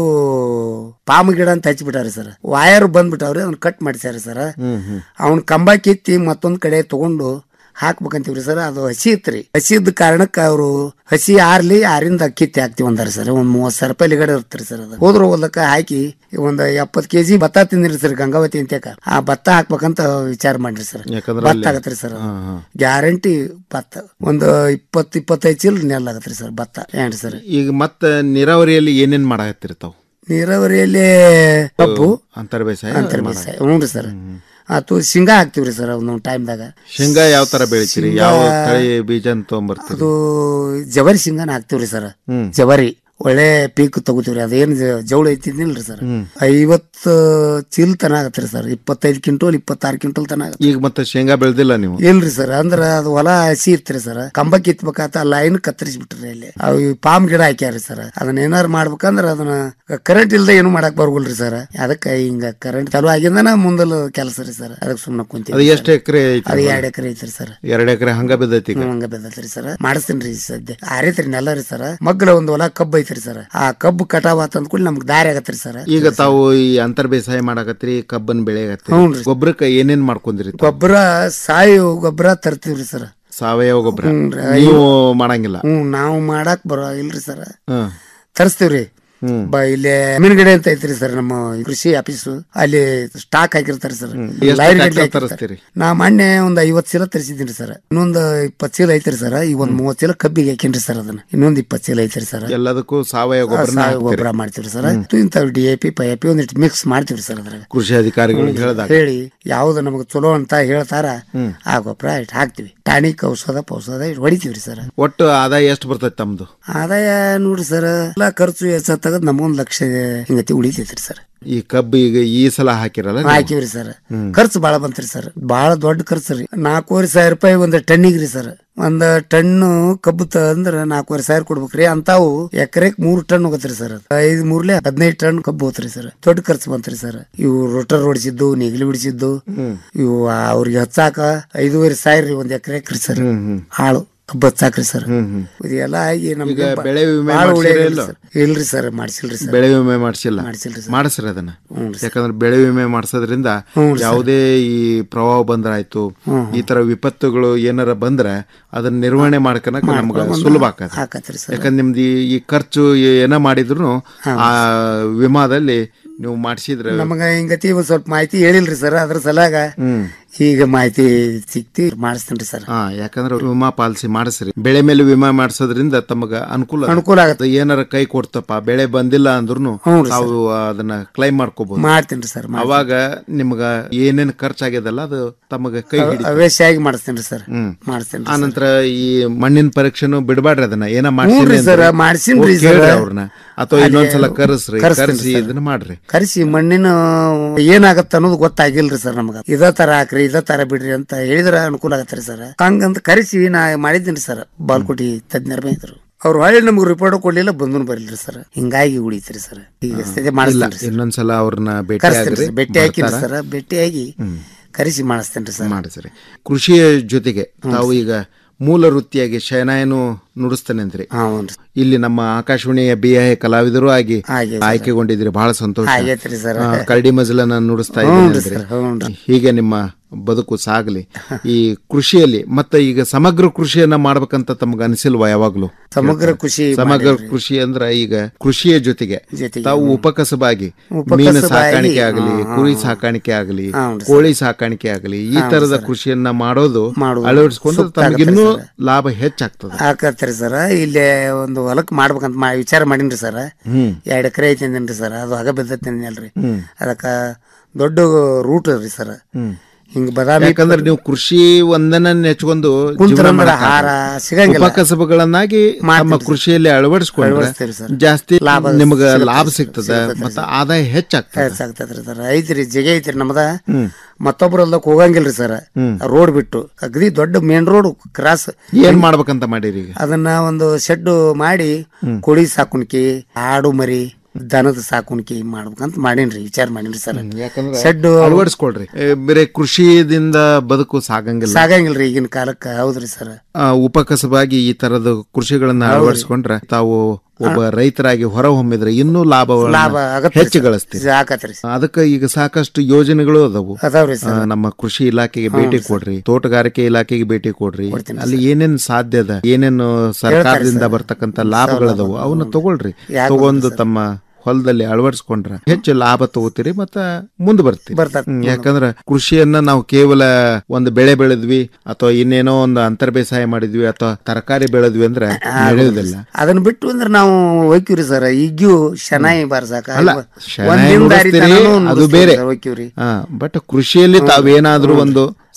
ಪಾಮ್ ಗಿಡ ಅಂತ ಹಚ್ಚಿಬಿಟ್ಟಾರಿ ಸರ್ ವಾಯರ್ ಬಂದ್ಬಿಟ್ಟವ್ರಿ ಅದನ್ನ ಕಟ್ ಮಾಡಿಸ್ಯಾರಿ ಸರ್ ಹ್ಮ್ ಹ್ಮ್ ಅವ್ನ ಕಂಬ ಕಿತ್ತಿ ಮತ್ತೊಂದ್ ಕಡೆ ತಗೊಂಡು ಹಾಕ್ಬೇಕಂತೀವ್ರಿ ಸರ್ ಅದು ಹಸಿ ಇತ್ರಿ ಹಸಿ ಇದ್ದ ಕಾರಣಕ್ಕೆ ಅವರು ಹಸಿ ಆರ್ಲಿ ಆರಿಂದ ಕಿತ್ತಿ ಹಾಕ್ತಿವಿ ಅಂದಾರ ಸರ್ ಒಂದ್ ಮೂವತ್ ಸಾವಿರ ರೂಪಾಯಿ ಲಿಗಡೆ ಇರ್ತಾರೆ ಸರ್ ಅದು ಹೋದ್ರ ಹೋದಕ್ಕ ಹಾಕಿ ಒಂದ್ ಎಪ್ಪತ್ ಕೆಜಿ ಭತ್ತ ತಿಂದಿರಿ ಸರ್ ಗಂಗಾವತಿ ಅಂತೇಕ ಆ ಭತ್ತ ಹಾಕ್ಬೇಕಂತ ವಿಚಾರ ಮಾಡ್ರಿ ಸರ್ ಯಾಕಂದ್ರೆ ಭತ್ತ ಅಲ್ಲಿ- ಆಗತ್ರಿ ಸರ್ ಹಾ, ಹಾ. ಗ್ಯಾರಂಟಿ ಭತ್ತ ಒಂದು ಇಪ್ಪತ್ ಇಪ್ಪತ್ತೈದು ಚೀಲ ನೆಲ್ ಆಗತ್ರಿ ಸರ್ ಭತ್ತ ಏನ್ರಿ ಸರ್ ಈಗ ಮತ್ತ ನೀರಾವರಿಯಲ್ಲಿ ಏನೇನ್ ಮಾಡಾಕತ್ತೀರಿ ತಾವು ನೀರಾವರಿಯಲ್ಲಿ ಕಬ್ಬು ಅಂತರ್ ಬೇಸಾಯ ಅಂತರ್ ಮಾಡಾಕ- ಬೇಸಾಯ ಹ್ಞೂ ರೀ ಸರ್ ಆತು ಶೇಂಗಾ ಹಾಕ್ತಿವ್ರಿ ಸರ್ ಒಂದೊಂದು ಟೈಮ್ದಾಗ ಶೇಂಗಾ ಯಾವ ತರ ಬೆಳಿತೀರಿ ಶೇಂಗಾ- ಯಾವ ತಳಿ ಬೀಜ ತೊಗೊಂಬರ್ತೀರಿ ಅದು ಜವರಿ ಶೇಂಗಾನ ಹಾಕ್ತಿವ್ರಿ ಸರ್ ಹ್ಮ್. ಜವರಿ ಒಳ್ಳೆ ಪೀಕ್ ತಗೋತೀವ್ರಿ ಅದೇನ್ ಜ- ಜವಳ ಐತಿದ್ನಿಲ್ರಿ ಸರ್ ಐವತ್ತು ಚೀಲ ತನ ಆಗತ್ರಿ ಸರ್ ಇಪ್ಪತ್ತೈದು ಕ್ವಿಂಟಲ್ ಇಪ್ಪತ್ತಾರು ಕ್ವಿಂಟಲ್ ತನ ಆಗತ್ತೆ ಈಗ ಮತ್ತೆ ಶೇಂಗಾ ಬೆಳೆದಿಲ್ಲ ನೀವು ಇಲ್ರಿ ಸರ್ ಅಂದ್ರ ಅದು ಹೊಲ ಹಸಿ ಇರ್ತ್ರಿ ಸರ್ ಕಂಬ ಕಿತ್ಬೇಕಾತ ಲೈನ್ ಕತ್ತರಿಸ್ಬಿಟ್ರಿ ಅಲ್ಲಿ ಅವು ಈ ಪಾಮ್ ಗಿಡ ಹಾಕ್ಯಾರಿ ಸರ್ ಅದನ್ನ ಏನಾರು ಮಾಡ್ಬೇಕಂದ್ರ ಅದನ್ನ ಕರೆಂಟ್ ಇಲ್ದ ಏನು ಮಾಡಕ್ ಬರ್ಗಲ್ರಿ ಸರ್ ಅದಕ್ಕ ಹಿಂಗ ಕರೆಂಟ್ ಚಾಲು ಆಗಿಂದನ ಮುಂದಲ ಕೆಲಸ ರೀ ಸರ್ ಅದಕ್ಕೆ ಸುಮ್ಮನೆ ಅದು ಕುಂತೀವಿ ಎಷ್ಟು ಎಕರೆ ಐತಿ ಅದು ಎರಡ್ ಎಕರೆ ಐತ್ರಿ ಸರ್ ಎರಡ್ ಎಕರೆ ಹಂಗ ಬಿದ್ದೈತಿ ಈಗ ಹಂಗ ಬೆದತ್ರಿ ಸರ್ ಮಾಡಿಸ್ತೀನಿ ಸದ್ಯ ಆರೈತ್ರಿ ನೆಲ ರೀ ಸರ್ ಮಗ್ಲ ಒಂದ್ ಹೊಲ ಕಬ್ಬು ಐತ್ರಿ ಸರ್ ಆ ಕಬ್ಬು ಕಟಾವ್ ಆತ ಅಂದ್ಕೂಡ್ಲೆ ನಮ್ಗೆ ದಾರಿ ಆಗತ್ರಿ ಸರ್ ಈಗ ತಾವು ಈ ಅಂತರ್ ಬೇಸಾಯ ಮಾಡಕತ್ರಿ ಕಬ್ಬನ್ ಬೆಳೆಯಕತ್ರಿ ಹ್ಞೂನ್ರಿ. ಗೊಬ್ಬರಕ್ಕೆ ಏನೇನ್ ಮಾಡ್ಕೊಂಡ್ರಿ ತಾವು? ಗೊಬ್ಬರ ಸಾಯಿ ಗೊಬ್ಬರ ತರ್ತೀವ್ರಿ ಸರ್ ಸಾವಯವ ಗೊಬ್ಬರ ಹ್ಞೂನ್ರಿ. ನೀವು ಮಾಡಂಗಿಲ್ಲ ಹ್ಮ್ ನಾವು ಮಾಡಾಕ್ ಬರೋ ಇಲ್ರಿ ಸರ್ ಹ್ಮ್ ತರಿಸ್ತೀವ್ರಿ ಹ್ಮ್. ಬ ಇಲ್ಲಿ ಮೀನುಗಡೆ ಅಂತ ಐತ್ರಿ ಸರ್ ನಮ್ಮ ಕೃಷಿ ಆಫೀಸು ಅಲ್ಲಿ ಸ್ಟಾಕ್ ಹಾಕಿರ್ತಾರೆ ಸರ್ ಎಷ್ಟು ಲೈನ್ tractor ಗಟ್ಲೆ ಹಾಕಿರ್ತಾರೆ. ತರಿಸ್ತೀರಿ? ನಾ ಮೊನ್ನೆ ಒಂದ್ ಐವತ್ ಚೀಲ ತರಿಸಿದ್ದೀನಿ ಸರ್ ಇನ್ನೊಂದ್ ಇಪ್ಪತ್ ಚೀಲ ಐತ್ರಿ ಸರ್ ಈಗ ಒಂದ್ ಮೂವತ್ ಚೀಲ ಕಬ್ಬಿಗೆ ಹಾಕೇನ್ರಿ ಸರ್ ಅದನ್ನ ಇನ್ನೊಂದ್ ಇಪ್ಪತ್ ಚೀಲ ಐತ್ರಿ ಸರ್ ಎಲ್ಲದಕ್ಕೂ ಸಾವಯವ ಗೊಬ್ಬರ ಸಾವಯವ ಗೊಬ್ಬರ ಮಾಡ್ತೀವಿ ಸರ್ ಇಂಥ ಡಿ ಎ ಪಿ ಪೈ ಎ ಪಿ ಒಂದಿಟ್ಟು ಮಿಕ್ಸ್ ಮಾಡ್ತೀವಿ ಸರ್ ಅದ್ರಾಗ ಕೃಷಿ ಅಧಿಕಾರಿಗಳಿಗೆ ಹೇಳಿದಾಗ ಹೇಳಿ ಯಾವ್ದು ನಮಗೆ ಚಲೋ ಅಂತ ಹೇಳ್ತಾರ ಆ ಗೊಬ್ಬರ ಇಟ್ಟು ಹಾಕ್ತಿವಿ ಟಾನಿಕ್ ಔಷಧ ಪೌಷಧ ಇಟ್ಟು ಹೊಡಿತೀವ್ರಿ ಸರ್ ಒಟ್ಟು ಆದಾಯ ಎಷ್ಟು ಬರ್ತೈತಿ ತಮ್ದು ಆದಾಯ ನೋಡ್ರಿ ಸರ್ ಎಲ್ಲ ಖರ್ಚು ಹೆಚ್ಚ ತಗದ್ ನಮಗೊಂದ್ ಲಕ್ಷ ಹಿಂಗತಿ ಉಳಿತೈತ್ರಿ ಸರ್ ಈ ಕಬ್ಬು ಈಗ ಈ ಸಲ ಹಾಕಿರಲ್ಲ ನೀವು? ಹಾಕಿವ್ರಿ ಸರ್ ಖರ್ಚು ಬಾಳ ಬಂತ್ರಿ ಸರ್ ಬಾಳ ದೊಡ್ಡ ಖರ್ಚು ರೀ ನಾಲ್ಕೂವರೆ ಸಾವಿರ ರೂಪಾಯಿ ಒಂದ್ ಟನ್ನಿಗೆ ರೀ ಸರ್ ಒಂದ್ ಟನ್ನು ಕಬ್ಬು ತಂದ್ರ ನಾಲ್ಕೂವರೆ ಸಾವಿರ ಕೊಡ್ಬೇಕ್ರಿ ಅಂತಾವು ಎಕರೆಕ್ ಮೂರ್ ಟನ್ ಹೋಗತ್ರಿ ಸರ್ ಅದು ಐದ್ ಮೂರ್ಲೆ ಹದಿನೈದು ಟನ್ ಕಬ್ಬು ಹೋತ್ರಿ ಸರ್ ದೊಡ್ಡ ಖರ್ಚು ಬಂತ್ರಿ ಸರ್ ಇವು ರೋಟರ್ ಹೊಡಿಸಿದ್ದು ನೆಗಿಲಿ ಬಿಡಿಸಿದ್ದು ಇವು ಅವ್ರಿಗೆ ಹಚ್ಚಾಕ ಐದೂವರೆ ಸಾವಿರ ರೀ ಒಂದ್ ಎಕರೆಕ್ ರೀ ಸರ್ ಆಳು ಕಬ್ಬು ಹಚ್ಚಾಕ್ರಿ ಸರ್ ಇದೆಲ್ಲ ಆಗಿ ನಮ್ಗೆ ಈಗ ಬಾ- ಬೆಳೆ ವಿಮೆ ಬಾಳ ಮಾಡ್ಸಿರಾ ಉಳಿಯಾಗಿಲ್ಲ ಇಲ್ಲೋ? ಸರ್. ಇಲ್ರಿ ಸರ್ ಮಾಡ್ಸಿಲ್ರಿ ಸರ್ ಬೆಳೆ ವಿಮೆ ಮಾಡಿಸಿಲ್ಲ ಮಾಡ್ಸಿಲ್ರಿ ಸರ್. ಮಾಡಿಸ್ರಿ ಅದನ್ನ ಹ್ಞೂ ಯಾಕಂದ್ರೆ ಬೆಳೆ ವಿಮೆ ಮಾಡಿಸೋದ್ರಿಂದ ಹ್ಞೂ ಸರ್. ಯಾವುದೇ ಈ ಪ್ರವಾಹ ಬಂದ್ರಾಯ್ತು ಈ ತರ ವಿಪತ್ತುಗಳು ಏನಾರ ಬಂದ್ರೆ ಅದನ್ನ ನಿರ್ವಹಣೆ ಮಾಡ್ಕೊಳಕ್ ನಮ್ಗೆ ಮಾಡ್ಕೊಂಡು ಸುಲಭ ಆಕತ್ತೆ ಆಕತ್ರಿ ಸರ್ ಯಾಕಂದ್ರೆ ನಿಮ್ದು ಈ- ಈ ಖರ್ಚು ಏನ ಮಾಡಿದ್ರು ಆ ವಿಮಾದಲ್ಲಿ ನೀವು ಮಾಡಿಸಿದ್ರೆ ನಮಗ ಹಿಂಗತಿ ಒಂದ್ ಸ್ವಲ್ಪ ಮಾಹಿತಿ ಹೇಳಿಲ್ರಿ ಸರ್ ಅದ್ರ ಸಲಾಗ ಈಗ ಮಾಹಿತಿ ಸಿಕ್ತಿ ಮಾಡಿಸ್ತೇನ್ರಿ ಸರ್ ಹಾ ಯಾಕಂದ್ರೆ ವಿಮಾ ಪಾಲಿಸಿ ಮಾಡಿಸ್ರಿ ಬೆಳೆ ಮೇಲೆ ವಿಮಾ ಮಾಡಿಸೋದ್ರಿಂದ ತಮಗ ಅನುಕೂಲ ಅದ. ಅನುಕೂಲ ಆಗತ್ತೆ. ಏನಾರ ಕೈ ಕೊಡ್ತಪ್ಪ ಬೆಳೆ ಬಂದಿಲ್ಲ ಅಂದ್ರೂ ಹ್ಞೂ ರೀ ತಾವು ಅದನ್ನ ಕ್ಲೈಮ್ ಮಾಡ್ಕೋಬಹುದು ಮಾಡ್ತೇನ್ರಿ ಸರ್ ಅವಾಗ ನಿಮ್ಗ ಏನೇನ್ ಖರ್ಚಾಗ್ಯದಲ್ಲ ಅದು ತಮಗ ಕೈ ಹಿಡಿ ಅವಶ್ಯಾಗಿ ಮಾಡಿಸ್ತೇನ್ರಿ ಸರ್ ಹ್ಮ್ ಮಾಡಿಸ್ತೇನ್ರಿ ಆನಂತರ ಈ ಮಣ್ಣಿನ ಪರೀಕ್ಷೆನು ಬಿಡಬಾಡ್ರಿ ಅದನ್ನ ಏನ ಹ್ಞೂನ್ರಿ sir, ಮಾಡ್ಸೀನ್ರಿ sir. ಅವ್ರನ್ನ ಅಥವಾ ಅದೇ ಇನ್ನೊಂದ್ಸಲ ಕರೆಸ್ರಿ ಕರೆಸ್ತೇನ್ರಿ ಕರೆಸಿ sir. ಇದನ್ನ ಮಾಡ್ರಿ ಕರೆಸಿ ಮಣ್ಣಿನ ಏನಾಗತ್ತ ಅನ್ನೋದು ಗೊತ್ತಾಗಿಲ್ರಿ ಸರ್ ನಮಗ ಇದ ತರ ಹಾಕ್ರಿ ಇದ ತರ ಬಿಡ್ರಿ ಅಂತ ಹೇಳಿದ್ರ ಅನುಕೂಲ ಆಗತ್ರಿ ಸರ್ ಹಂಗಂತ ಕರೆಸಿ ನಾ ಮಾಡಿದ್ದೀನಿ ಸರ್ ಬಾಲ್ಕೋಟಿ ತಜ್ಞರ ಇದ್ರು ಅವ್ರು ಹೊಳ್ಳಿ ನಮ್ಗೆ ರಿಪೋರ್ಟ್ ಕೊಡ್ಲಿಲ್ಲ ಬಂದನು ಬರಲಿಲ್ಲ ಸರ್ ಹಿಂಗಾಗಿ ಉಳಿತ್ರಿ ಸರ್ ಈಗ ಸ್ಥಿತಿ ಇಲ್ಲ ಮಾಡಿಸ್ತೇನ್ರಿ ಇನ್ನೊಂದ್ಸಲ ಅವ್ರನ್ನ ಭೇಟಿ ಕರೆಸ್ತೇನ್ರಿ ಆಗ್ರಿ ಸರ್ ಭೇಟಿ ಹಾಕಿನಿ ಬರ್ತಾರ? ಸರ್ ಭೇಟಿಯಾಗಿ ಕರೆಸಿ ಮಾಡಿಸ್ತೇನ್ರಿ ಸರ್ ಮಾಡಿಸ್ರಿ ಕೃಷಿಯ ಜೊತೆಗೆ ತಾವು ಈಗ ಮೂಲ ವೃತ್ತಿಯಾಗಿ ಶಯನಾಯನು ನುಡಿಸ್ತಾನೆ ಅಂದ್ರಿ ಇಲ್ಲಿ ನಮ್ಮ ಆಕಾಶವಾಣಿಯ ಬಿ ಐ ಕಲಾವಿದರು ಆಗಿ ಆಯ್ಕೆಗೊಂಡಿದ್ರಿ ಬಹಳ ಸಂತೋಷ ಆಗೈತ್ರಿ sir. ಆ, ಕರಡಿ ಮಜಲನ್ನ ನುಡಿಸ್ತಾ ಹ್ಞೂನ್ರಿ ಇದ್ದೀರಿ sir, ಹ್ಞೂನ್ರಿ. ಹೀಗೆ ನಿಮ್ಮ ಬದುಕು ಸಾಗಲಿ ಈ ಕೃಷಿಯಲ್ಲಿ ಮತ್ತೆ ಈಗ ಸಮಗ್ರ ಕೃಷಿಯನ್ನ ಮಾಡ್ಬೇಕಂತ ತಮ್ಗೆ ಅನಿಸಿಲ್ವಾ ಯಾವಾಗ್ಲೂ ಸಮಗ್ರ ಕೃಷಿ ಸಮಗ್ರ ಮಾಡೀವ್ರಿ. ಕೃಷಿ ಅಂದ್ರ ಈಗ ಕೃಷಿಯ ಜೊತೆಗೆ ಜೊತೆಗೆ, ತಾವು ಹ್ಮ್. ಉಪಕಸಬಾಗಿ ಉಪಕಸಬಾಗಿ, ಮೀನು ಸಾಕಾಣಿಕೆ ಆಗಲಿ ಹಾ, ಹಾ, ಕುರಿ ಹಾ. ಸಾಕಾಣಿಕೆ ಆಗಲಿ ಹೌನ್ರಿ sir. ಕೋಳಿ ಸಾಕಾಣಿಕೆ ಆಗಲಿ ಈ ಹೌನ್ರಿ ತರದ sir. ಕೃಷಿಯನ್ನ ಮಾಡೋದು ಮಾಡೋದು ಅಳವಡಿಸ್ಕೊಂಡ್ರೆ ಸೂಕ್ತ ಆಗತ್ತೆ ತಮಗಿನ್ನೂ sir. ಲಾಭ ಹೆಚ್ಚಾಗ್ತದೆ ಹಾಕತ್ರಿ ಸರ್ ಇಲ್ಲೇ ಒಂದು ಹೊಲಕ್ ಮಾಡ್ಬೇಕಂತ ಮಾ ವಿಚಾರ ಮಾಡೀನ್ರಿ ಸರ್ ಹ್ಮ್ ಎರಡ್ ಎಕರೆ ಐತಿ ಅಂದೇನ್ರಿ ಸರ್ ಅದು ಆಗ ಬಿದ್ದೈತಿ ಹ್ಮ್. ಅದಕ್ಕ ದೊಡ್ಡ ರೂಟ್ ರೀ ಸರ್ ಹ್ಮ್. ಹಿಂಗ್ ಬದಾಮಿ ಯಾಕಂದ್ರೆ ನೀವು ಕೃಷಿ ಒಂದನ್ನ ನೆಚ್ಕೊಂಡು ಕುಂತ್ರ ಜೀವನ ಅಂದ್ರೆ ಮಾಡಕ್ಕಾಗಲ್ಲ. ಆಹಾರ ಸಿಗಂಗಿಲ್ಲ. ಉಪಕಸಬುಗಳನ್ನಾಗಿ ನಮ್ಮ ಕೃಷಿಯಲ್ಲಿ ಅಳವಡಿಸ್ಕೊಂಡ್ರೆ ಅಳವಡಿಸ್ತೀವಿ sir. ಜಾಸ್ತಿ ಲಾಭ ನಿಮ್ಗ ಸಿಗುತ್ತೆ ಲಾಭ sir. ಸಿಗ್ತದೆ ಸಿಗುತ್ತೆ ಮತ್ತೆ ಆದಾಯ ಹೆಚ್ಚಾಗ್ತದೆ ಹೆಚ್ಚಾಗ್ತದ್ರಿ ಸರ್ ಐತ್ರಿ ಜಗ ಐತ್ರಿ ನಮ್ದ ಹ್ಮ್. ಮತ್ತೊಬ್ರ ಹೊಲ್ದಕ್ ಹೋಗಂಗಿಲ್ರಿ ಸರ್ ಹ್ಮ್. ರೋಡ್ ಬಿಟ್ಟು ಅಗದಿ ದೊಡ್ಡ ಮೇನ್ ರೋಡ್ ಕ್ರಾಸ್ ಏನ್ ಮಾಡ್ಬೇಕಂತ ಮಾಡಿರಿ ಈಗ ಅದನ್ನ ಒಂದು ಶೆಡ್ ಮಾಡಿ ಕೋಳಿ ಸಾಕುಣಿಕೆ ಆಡು ಮರಿ ದನದ ಸಾಕುಣಿಕೆ ಮಾಡ್ಬೇಕಂತ ಮಾಡೀನ್ರಿ ವಿಚಾರ ಮಾಡೀನ್ರಿ ಸರ್ ಯಾಕಂದ್ರೆ ಶೆಡ್ ಅಳವಡಿಸ್ಕೊಳ್ರಿ ಏ, ಬರೀ ಕೃಷಿದಿಂದ ಬದುಕು ಸಾಗಂಗಿಲ್ಲ ಸಾಗಂಗಿಲ್ರಿ ಈಗಿನ ಕಾಲಕ್ಕ ಹೌದ್ರಿ ಸರ್ ಆ, ಉಪಕಸಬಾಗಿ ಈ ತರದ ಕೃಷಿಗಳನ್ನ ಹೌದ್ರಿ. ಅಳವಡಿಸ್ಕೊಂಡ್ರೆ ತಾವು ಒಬ್ಬ ರೈತರಾಗಿ ಹೊರ ಹೊಮ್ಮಿದ್ರೆ ಇನ್ನೂ ಲಾಭವನ್ನ ಲಾಭ ಆಗತ್ರಿ ಹೆಚ್ಚು sir. ಗಳಿಸ್ತೀರಿ ಆಕತ್ರಿ ಅದಕ್ಕೆ ಈಗ ಸಾಕಷ್ಟು ಯೋಜನೆಗಳು ಅದಾವು ಅದಾವ್ರಿ sir. ಆ, ನಮ್ಮ ಕೃಷಿ ಇಲಾಖೆಗೆ ಹ್ಞೂ ಭೇಟಿ sir. ಕೊಡ್ರಿ ತೋಟಗಾರಿಕೆ ಇಲಾಖೆಗೆ ಭೇಟಿ ಕೊಡ್ರಿ ಅಲ್ಲಿ ಏನೇನ್ ಸಾಧ್ಯ ಅದ ಏನೇನು ಸರ್ಕಾರದಿಂದ sir. ಬರ್ತಕ್ಕಂತ ಲಾಭಗಳದಾವು ಅವನ್ನ ತಗೊಳ್ರಿ ಯಾಕ್ ತಗೊಂಡು ತಮ್ಮ ಹೊಲದಲ್ಲಿ ಅಳವಡಿಸ್ಕೊಂಡ್ರ ಹೆಚ್ಚು ಲಾಭ ತಗೋತೀರಿ ಮತ್ತ ಮುಂದೆ ಬರ್ತೀರಿ ಹ್ಮ್, ಯಾಕಂದ್ರ ಕೃಷಿಯನ್ನ ನಾವು ಕೇವಲ ಒಂದು ಬೆಳೆ ಬೆಳೆದ್ವಿ ಅಥವಾ ಇನ್ನೇನೋ ಒಂದು ಅಂತರ್ ಬೇಸಾಯ ಮಾಡಿದ್ವಿ ಅಥವಾ ತರಕಾರಿ ಬೆಳೆದ್ವಿ ಅಂದ್ರೆ ನಡೆಯುವುದಿಲ್ಲ ಅದನ್ನ ಬಿಟ್ಟು ಅಂದ್ರೆ ನಾವು ಹೋಯ್ಕಿವ್ರಿ ಸರ್ ಈಗ್ಯೂ ಶನಾಯಿ ಬಾರ್ಸಾಕ ಅಲ್ಲ ಒಂದ್ ಶೆಣೈ ದಿನ ದಾರಿ ನುಡಿಸ್ತೀರಿ, ತನನೂ ಅದು ನುಡಿಸ್ತೀವಿ ಬೇರೆ sir, ಹೋಯ್ಕಿವ್ರಿ ಬಟ್ ಕೃಷಿಯಲ್ಲಿ ತಾವೇನಾದ್ರೂ ಒಂದು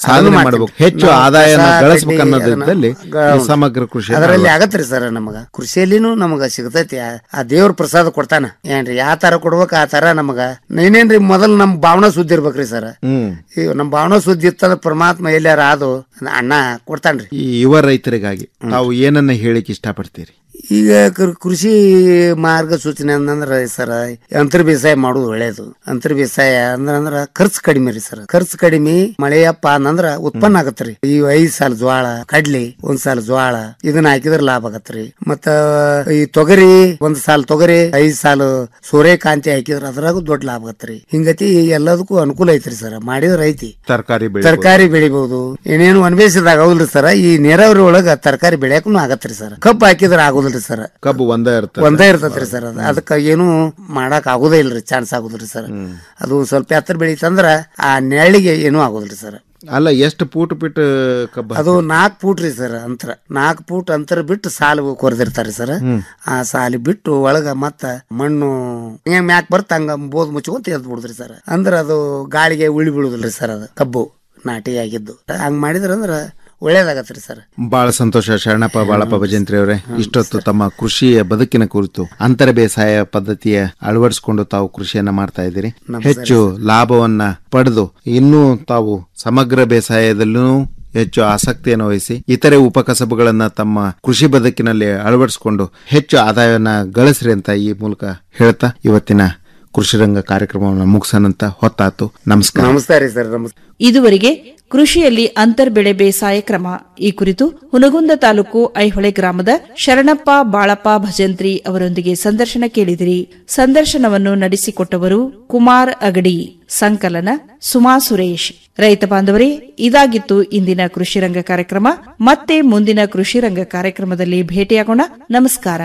ಸಾಧನೆ ಮಾಡ್ತೀವಿ. ಮಾಡಬೇಕು ಹೆಚ್ಚು ನಾವು ಆದಾಯನ ಕಸ, ಗಳಿಸಬೇಕು ಕಡ್ಡಿ ಅನ್ನೋದ್ರಲ್ಲಿ ಅದನ್ನ ಈ ಸಮಗ್ರ ಕೃಷಿ ಅದರಲ್ಲಿ ಆಗತ್ರಿ ಸರ್ ನಮಗ ಕೃಷಿಯಲ್ಲಿನೂ ನಮಗ ಸಿಗತೈತಿ ಆ- ಆ ದೇವ್ರ ಪ್ರಸಾದ ಕೊಡ್ತಾನ ಏನ್ರಿ ಯಾವ ತರ ಕೊಡ್ಬೇಕು ಆ ತರ ನಮಗ ಏನೇನ್ರಿ ಮೊದಲು ನಮ್ ಭಾವನಾ ಸುದ್ದಿ ಇರ್ಬೇಕ್ರಿ ಸರ್ ಹ್ಮ್ ಈ ನಮ್ ಭಾವನಾ ಸುದ್ದಿ ಇತ್ತಂದ್ರ ಪರಮಾತ್ಮ ಎಲ್ಲಾರ ಆದು ಅಣ್ಣ ಕೊಡ್ತಾನ್ರಿ ಈ ಯುವ ರೈತರಿಗಾಗಿ ತಾವು ಏನನ್ನ ಹೇಳಿಕ್ ಇಷ್ಟಪಡ್ತೀರಿ ಈಗ ಕೃ- ಕೃಷಿ ಮಾರ್ಗಸೂಚನೆ ಅಂತಂದ್ರ ಸರ್ ಅಂತರ್ ಬೇಸಾಯ ಮಾಡುದು ಒಳ್ಳೇದು ಅಂತರ್ ಬೇಸಾಯ ಅಂದ್ರ ಅಂದ್ರ ಖರ್ಚು ಕಡಿಮೆ ರೀ ಸರ್ ಖರ್ಚು ಕಡಿಮೆ ಮಳೆಯಪ್ಪ ಅಂದ್ರ ಉತ್ಪನ್ನ ಆಗತ್ರಿ ಈ ಐದ್ ಸಾಲ ಜ್ವಾಳ ಕಡ್ಲಿ ಒಂದ್ ಸಾಲ ಜ್ವಾಳ ಇದನ್ನ ಹಾಕಿದ್ರ ಲಾಭ ಆಗತ್ರಿ ಮತ್ತ ಈ ತೊಗರಿ ಒಂದ್ ಸಾಲ ತೊಗರಿ ಐದ್ ಸಾಲ ಸೂರ್ಯಕಾಂತಿ ಹಾಕಿದ್ರ ಅದ್ರಾಗೂ ದೊಡ್ಡ ಲಾಭ ಆಗತ್ರಿ ಹಿಂಗತಿ ಎಲ್ಲದಕ್ಕೂ ಅನುಕೂಲ ಐತ್ರಿ ಸರ್ ಮಾಡಿದ್ರ ಐತಿ ತರಕಾರಿ ಬೆಳೆ ತರಕಾರಿ ಬೆಳಿಬಹುದು ಏನೇನು ಅನ್ವೇಷಿದಾಗ ಆಗುದಿಲ್ರಿ ಸರ್ ಈ ನೀರಾವರಿ ಒಳಗ ತರಕಾರಿ ಬೆಳೆಯಕ್ಕೂ ಆಗತ್ರಿ ಸರ್ ಕಬ್ಬು ಹಾಕಿದ್ರ ಆಗುದಿಲ್ರಿ ಸರ್ ಕಬ್ಬು ಒಂದೇ ಇರ್ತದೆ ಒಂದೇ ಇರ್ತೈತ್ರಿ ಸರ್ ಅದ ಅದಕ್ಕ ಏನು ಮಾಡಕ್ ಆಗುದೇ ಇಲ್ರಿ ಚಾನ್ಸ್ ಆಗುದಿಲ್ರಿ ಸರ್ ಅದು ಸ್ವಲ್ಪ ಎತ್ತರ ಬೆಳೀತಂದ್ರ ಆ ನೆರಳಿಗೆ ಏನೂ ಆಗುದಿಲ್ರಿ ಸರ್ ಅಲ್ಲ ಎಷ್ಟು ಪೂಟ್ ಬಿಟ್ ಕಬ್ಬು ಅದು ನಾಲ್ಕು ಫೂಟ್ ರೀ ಸರ್ ಅಂತರ ನಾಲ್ಕು ಫೂಟ್ ಅಂತರ ಬಿಟ್ಟು ಸಾಲು ಕೊರೆದಿರ್ತಾರೆ ಸರ್ ಆ ಸಾಲಿ ಬಿಟ್ಟು ಒಳಗ ಮತ್ತ ಮಣ್ಣು ಹೆಂಗ್ ಮ್ಯಾಕ್ ಬರ್ತ ಹಂಗ ಬೋದ್ ಮುಚ್ಕೊಂತ ಎದ್ ಬಿಡುದ್ರಿ ಸರ್ ಅಂದ್ರ ಅದು ಗಾಳಿಗೆ ಉಳಿ ಬೀಳುದಿಲ್ರಿ ಸರ್ ಅದು ಕಬ್ಬು ನಾಟಿ ಆಗಿದ್ದು ಹಂಗ್ ಮಾಡಿದ್ರ ಅಂದ್ರ ಒಳ್ಳೇದಾಗತ್ರಿ ಸರ್ ಬಹಳ ಸಂತೋಷ ಶರಣಪ್ಪ ಬಾಳಪ್ಪ ಭಜಂತ್ರಿ ಅವರೇ ಇಷ್ಟೊತ್ತು ತಮ್ಮ ಕೃಷಿಯ ಬದುಕಿನ ಕುರಿತು ಅಂತರ ಬೇಸಾಯ ಪದ್ಧತಿಯ ಅಳವಡಿಸಿಕೊಂಡು ತಾವು ಕೃಷಿಯನ್ನ ಮಾಡ್ತಾ ಇದ್ದೀರಿ ನಮಸ್ಕಾರ ಹೆಚ್ಚು ಲಾಭವನ್ನ ಪಡೆದು ಇನ್ನೂ ತಾವು ಸಮಗ್ರ ಬೇಸಾಯದಲ್ಲೂ ಹೆಚ್ಚು ಆಸಕ್ತಿಯನ್ನು ವಹಿಸಿ ಇತರೆ ಉಪಕಸಬುಗಳನ್ನ ತಮ್ಮ ಕೃಷಿ ಬದುಕಿನಲ್ಲಿ ಅಳವಡಿಸಿಕೊಂಡು ಹೆಚ್ಚು ಆದಾಯವನ್ನ ಗಳಿಸ್ರಿ ಅಂತ ಈ ಮೂಲಕ ಹೇಳ್ತಾ ಇವತ್ತಿನ ಕೃಷಿ ರಂಗ ಕಾರ್ಯಕ್ರಮವನ್ನು ಮುಗಿಸೋಣಂತ ಹೊತ್ತಾತು ನಮಸ್ಕಾರ ನಮಸ್ಕಾರ ರೀ ಸರ್ ನಮಸ್ಕಾರ ಇದುವರೆಗೆ ಕೃಷಿಯಲ್ಲಿ ಅಂತರ್ಬೆಳೆ ಬೇಸಾಯ ಕ್ರಮ ಈ ಕುರಿತು ಹುನಗುಂದ ತಾಲೂಕು ಐಹೊಳೆ ಗ್ರಾಮದ ಶರಣಪ್ಪ ಬಾಳಪ್ಪ ಭಜಂತ್ರಿ ಅವರೊಂದಿಗೆ ಸಂದರ್ಶನ ಕೇಳಿದಿರಿ ಸಂದರ್ಶನವನ್ನು ನಡೆಸಿಕೊಟ್ಟವರು ಕುಮಾರ್ ಅಗಡಿ ಸಂಕಲನ ಸುಮಾ ಸುರೇಶ್ ರೈತ ಬಾಂಧವರೇ ಇದಾಗಿತ್ತು ಇಂದಿನ ಕೃಷಿ ರಂಗ ಕಾರ್ಯಕ್ರಮ ಮತ್ತೆ ಮುಂದಿನ ಕೃಷಿ ರಂಗ ಕಾರ್ಯಕ್ರಮದಲ್ಲಿ ಭೇಟಿಯಾಗೋಣ ನಮಸ್ಕಾರ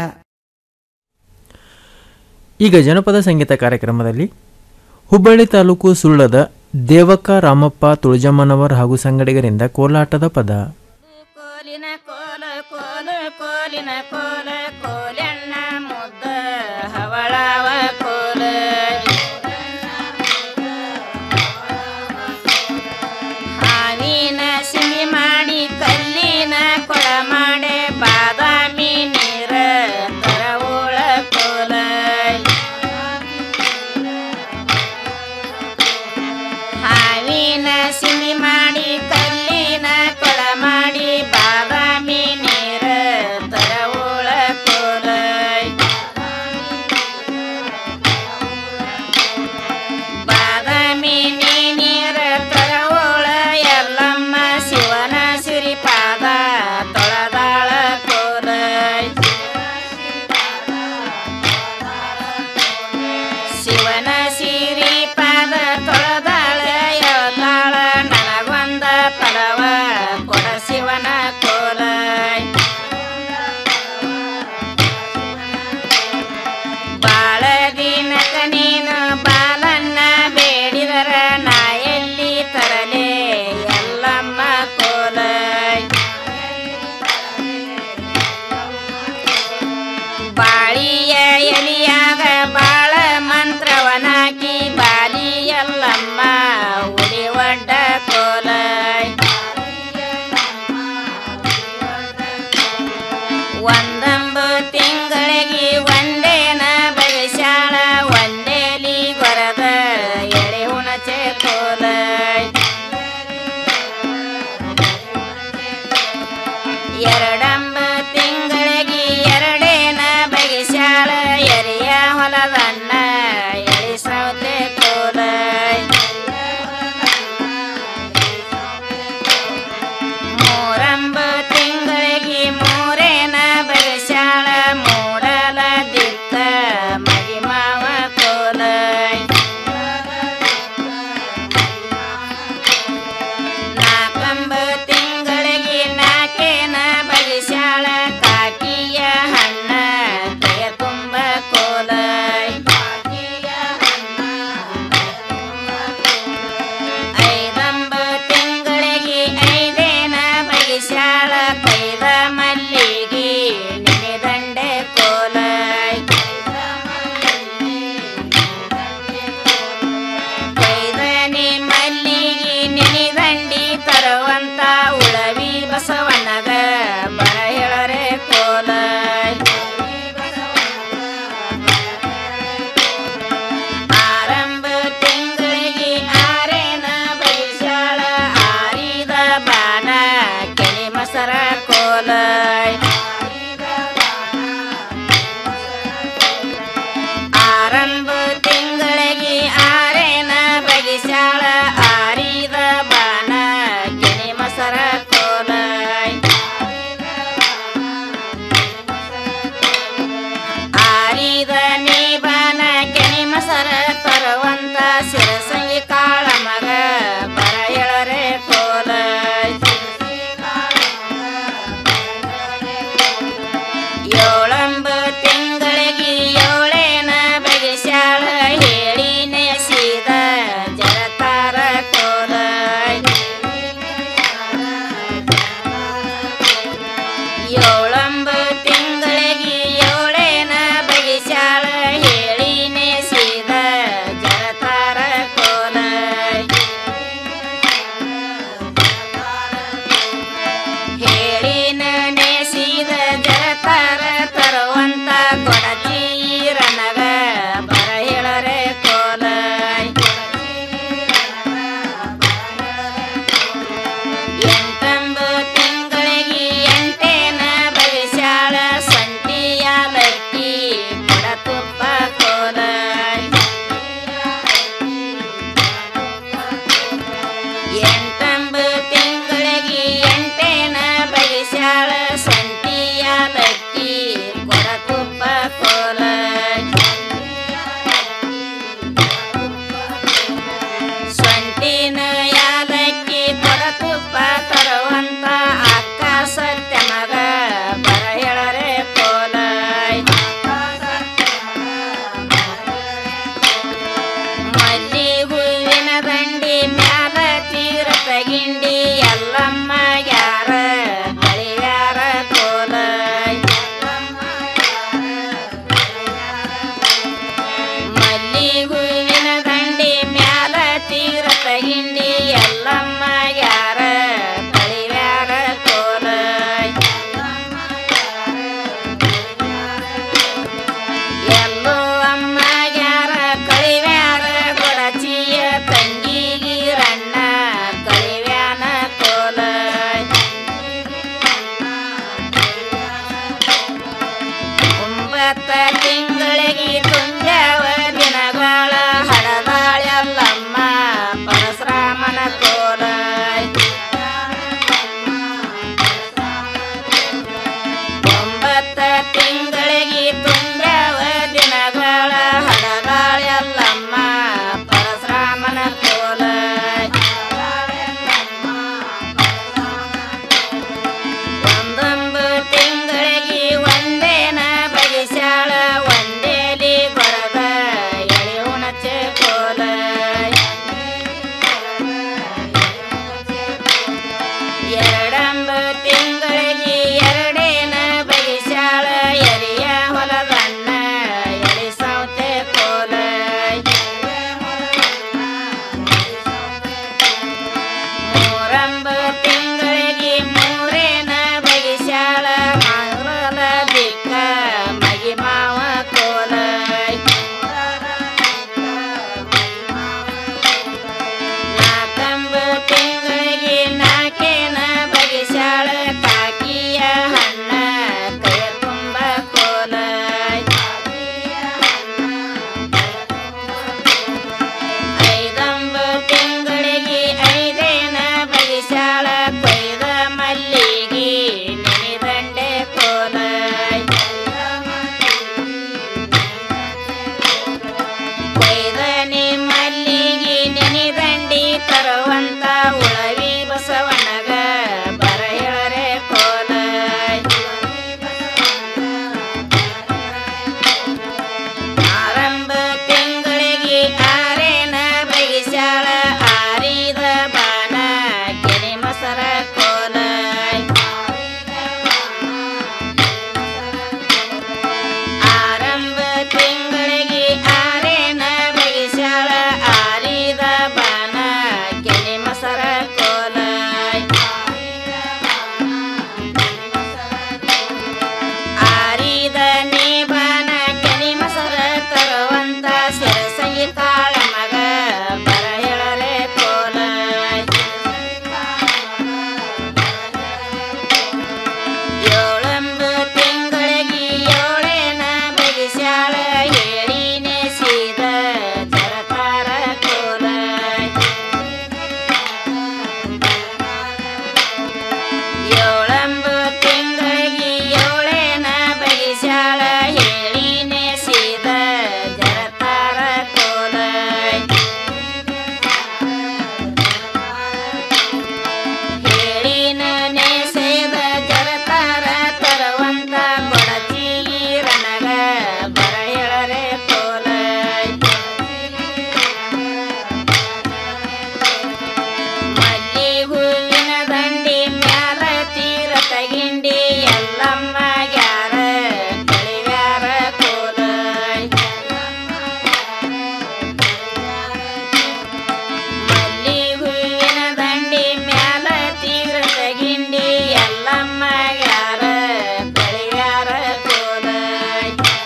ಈಗ ಜನಪದ ಸಂಗೀತ ಕಾರ್ಯಕ್ರಮದಲ್ಲಿ ಹುಬ್ಬಳ್ಳಿ ತಾಲೂಕು ಸುಳ್ಳದ ದೇವಕ್ಕ ರಾಮಪ್ಪ ತುಳಜಮ್ಮನವರ್ ಹಾಗೂ ಸಂಗಡಿಗರಿಂದ ಕೋಲಾಟದ ಪದ ಕೋಲಿನ ಕೋಲ ಕೋಲಣ್ಣ ಮುದ್ದ ಹವಳವ ಕೋಲ ಹಾವಿನ ಸಿಮಿ ಮಾಡಿ ಕಲ್ಲಿನ ಕೊಳ ಮಾಡೆ ಬಾದಾಮಿ ನೀರ ತರವುಳ ಕೋಲ ಹಾವಿನ ಸಿಮಿ ಮಾಡಿ ಕಲ್ಲಿನ ಕೊಳ ಮಾಡಿ ಬಾದಾಮಿ ನೀರ ತರವುಳ ಕೋಲ ಬಾದಾಮಿ ನೀರ ತರವುಳ ಎಲ್ಲಮ್ಮ ಶಿವನ ಸಿರಿಪಾದ ತೊಳದಾಳ ಕೋಲ ಶಿವನ ಸಿರಿಪಾದ ತೊಳದಾಳ ಎಲ್ಲಾಳ ನನಗೊಂದ ಪದವ ಕೊಡ ಶಿವನ ಕೋಲ ಬಾಳ ದಿನಕ ನೀನು ಬಾಲನ್ನ ಬೇಡಿದರ ನಾ ಎಲ್ಲಿ ತರಲೆ ಎಲ್ಲಮ್ಮ ಕೋಲ ಬಾಳಿಯ ಎಲಿಯಾಗ ಬಾಳ ಮಂತ್ರವನಾಕಿ ಬಾಲಿ ಎಲ್ಲಮ್ಮ ಉಡಿ ಒಡ್ಡ ಕೋಲ ಒಂದಂಬು ತಿಂಗಳಿಗೆ ಒಂದೇನ ಬಯಸಾಳ ಒಂದೇಲಿ ಗೊರದ ಎಳೆ ಹುಣಚೆ ಕೋಲ ಎರಡಂಬ ತಿಂಗಳಿಗೆ ಎರಡೇನ ಬಯಸಾಳ ಎರೆಯ ಹೊಲದ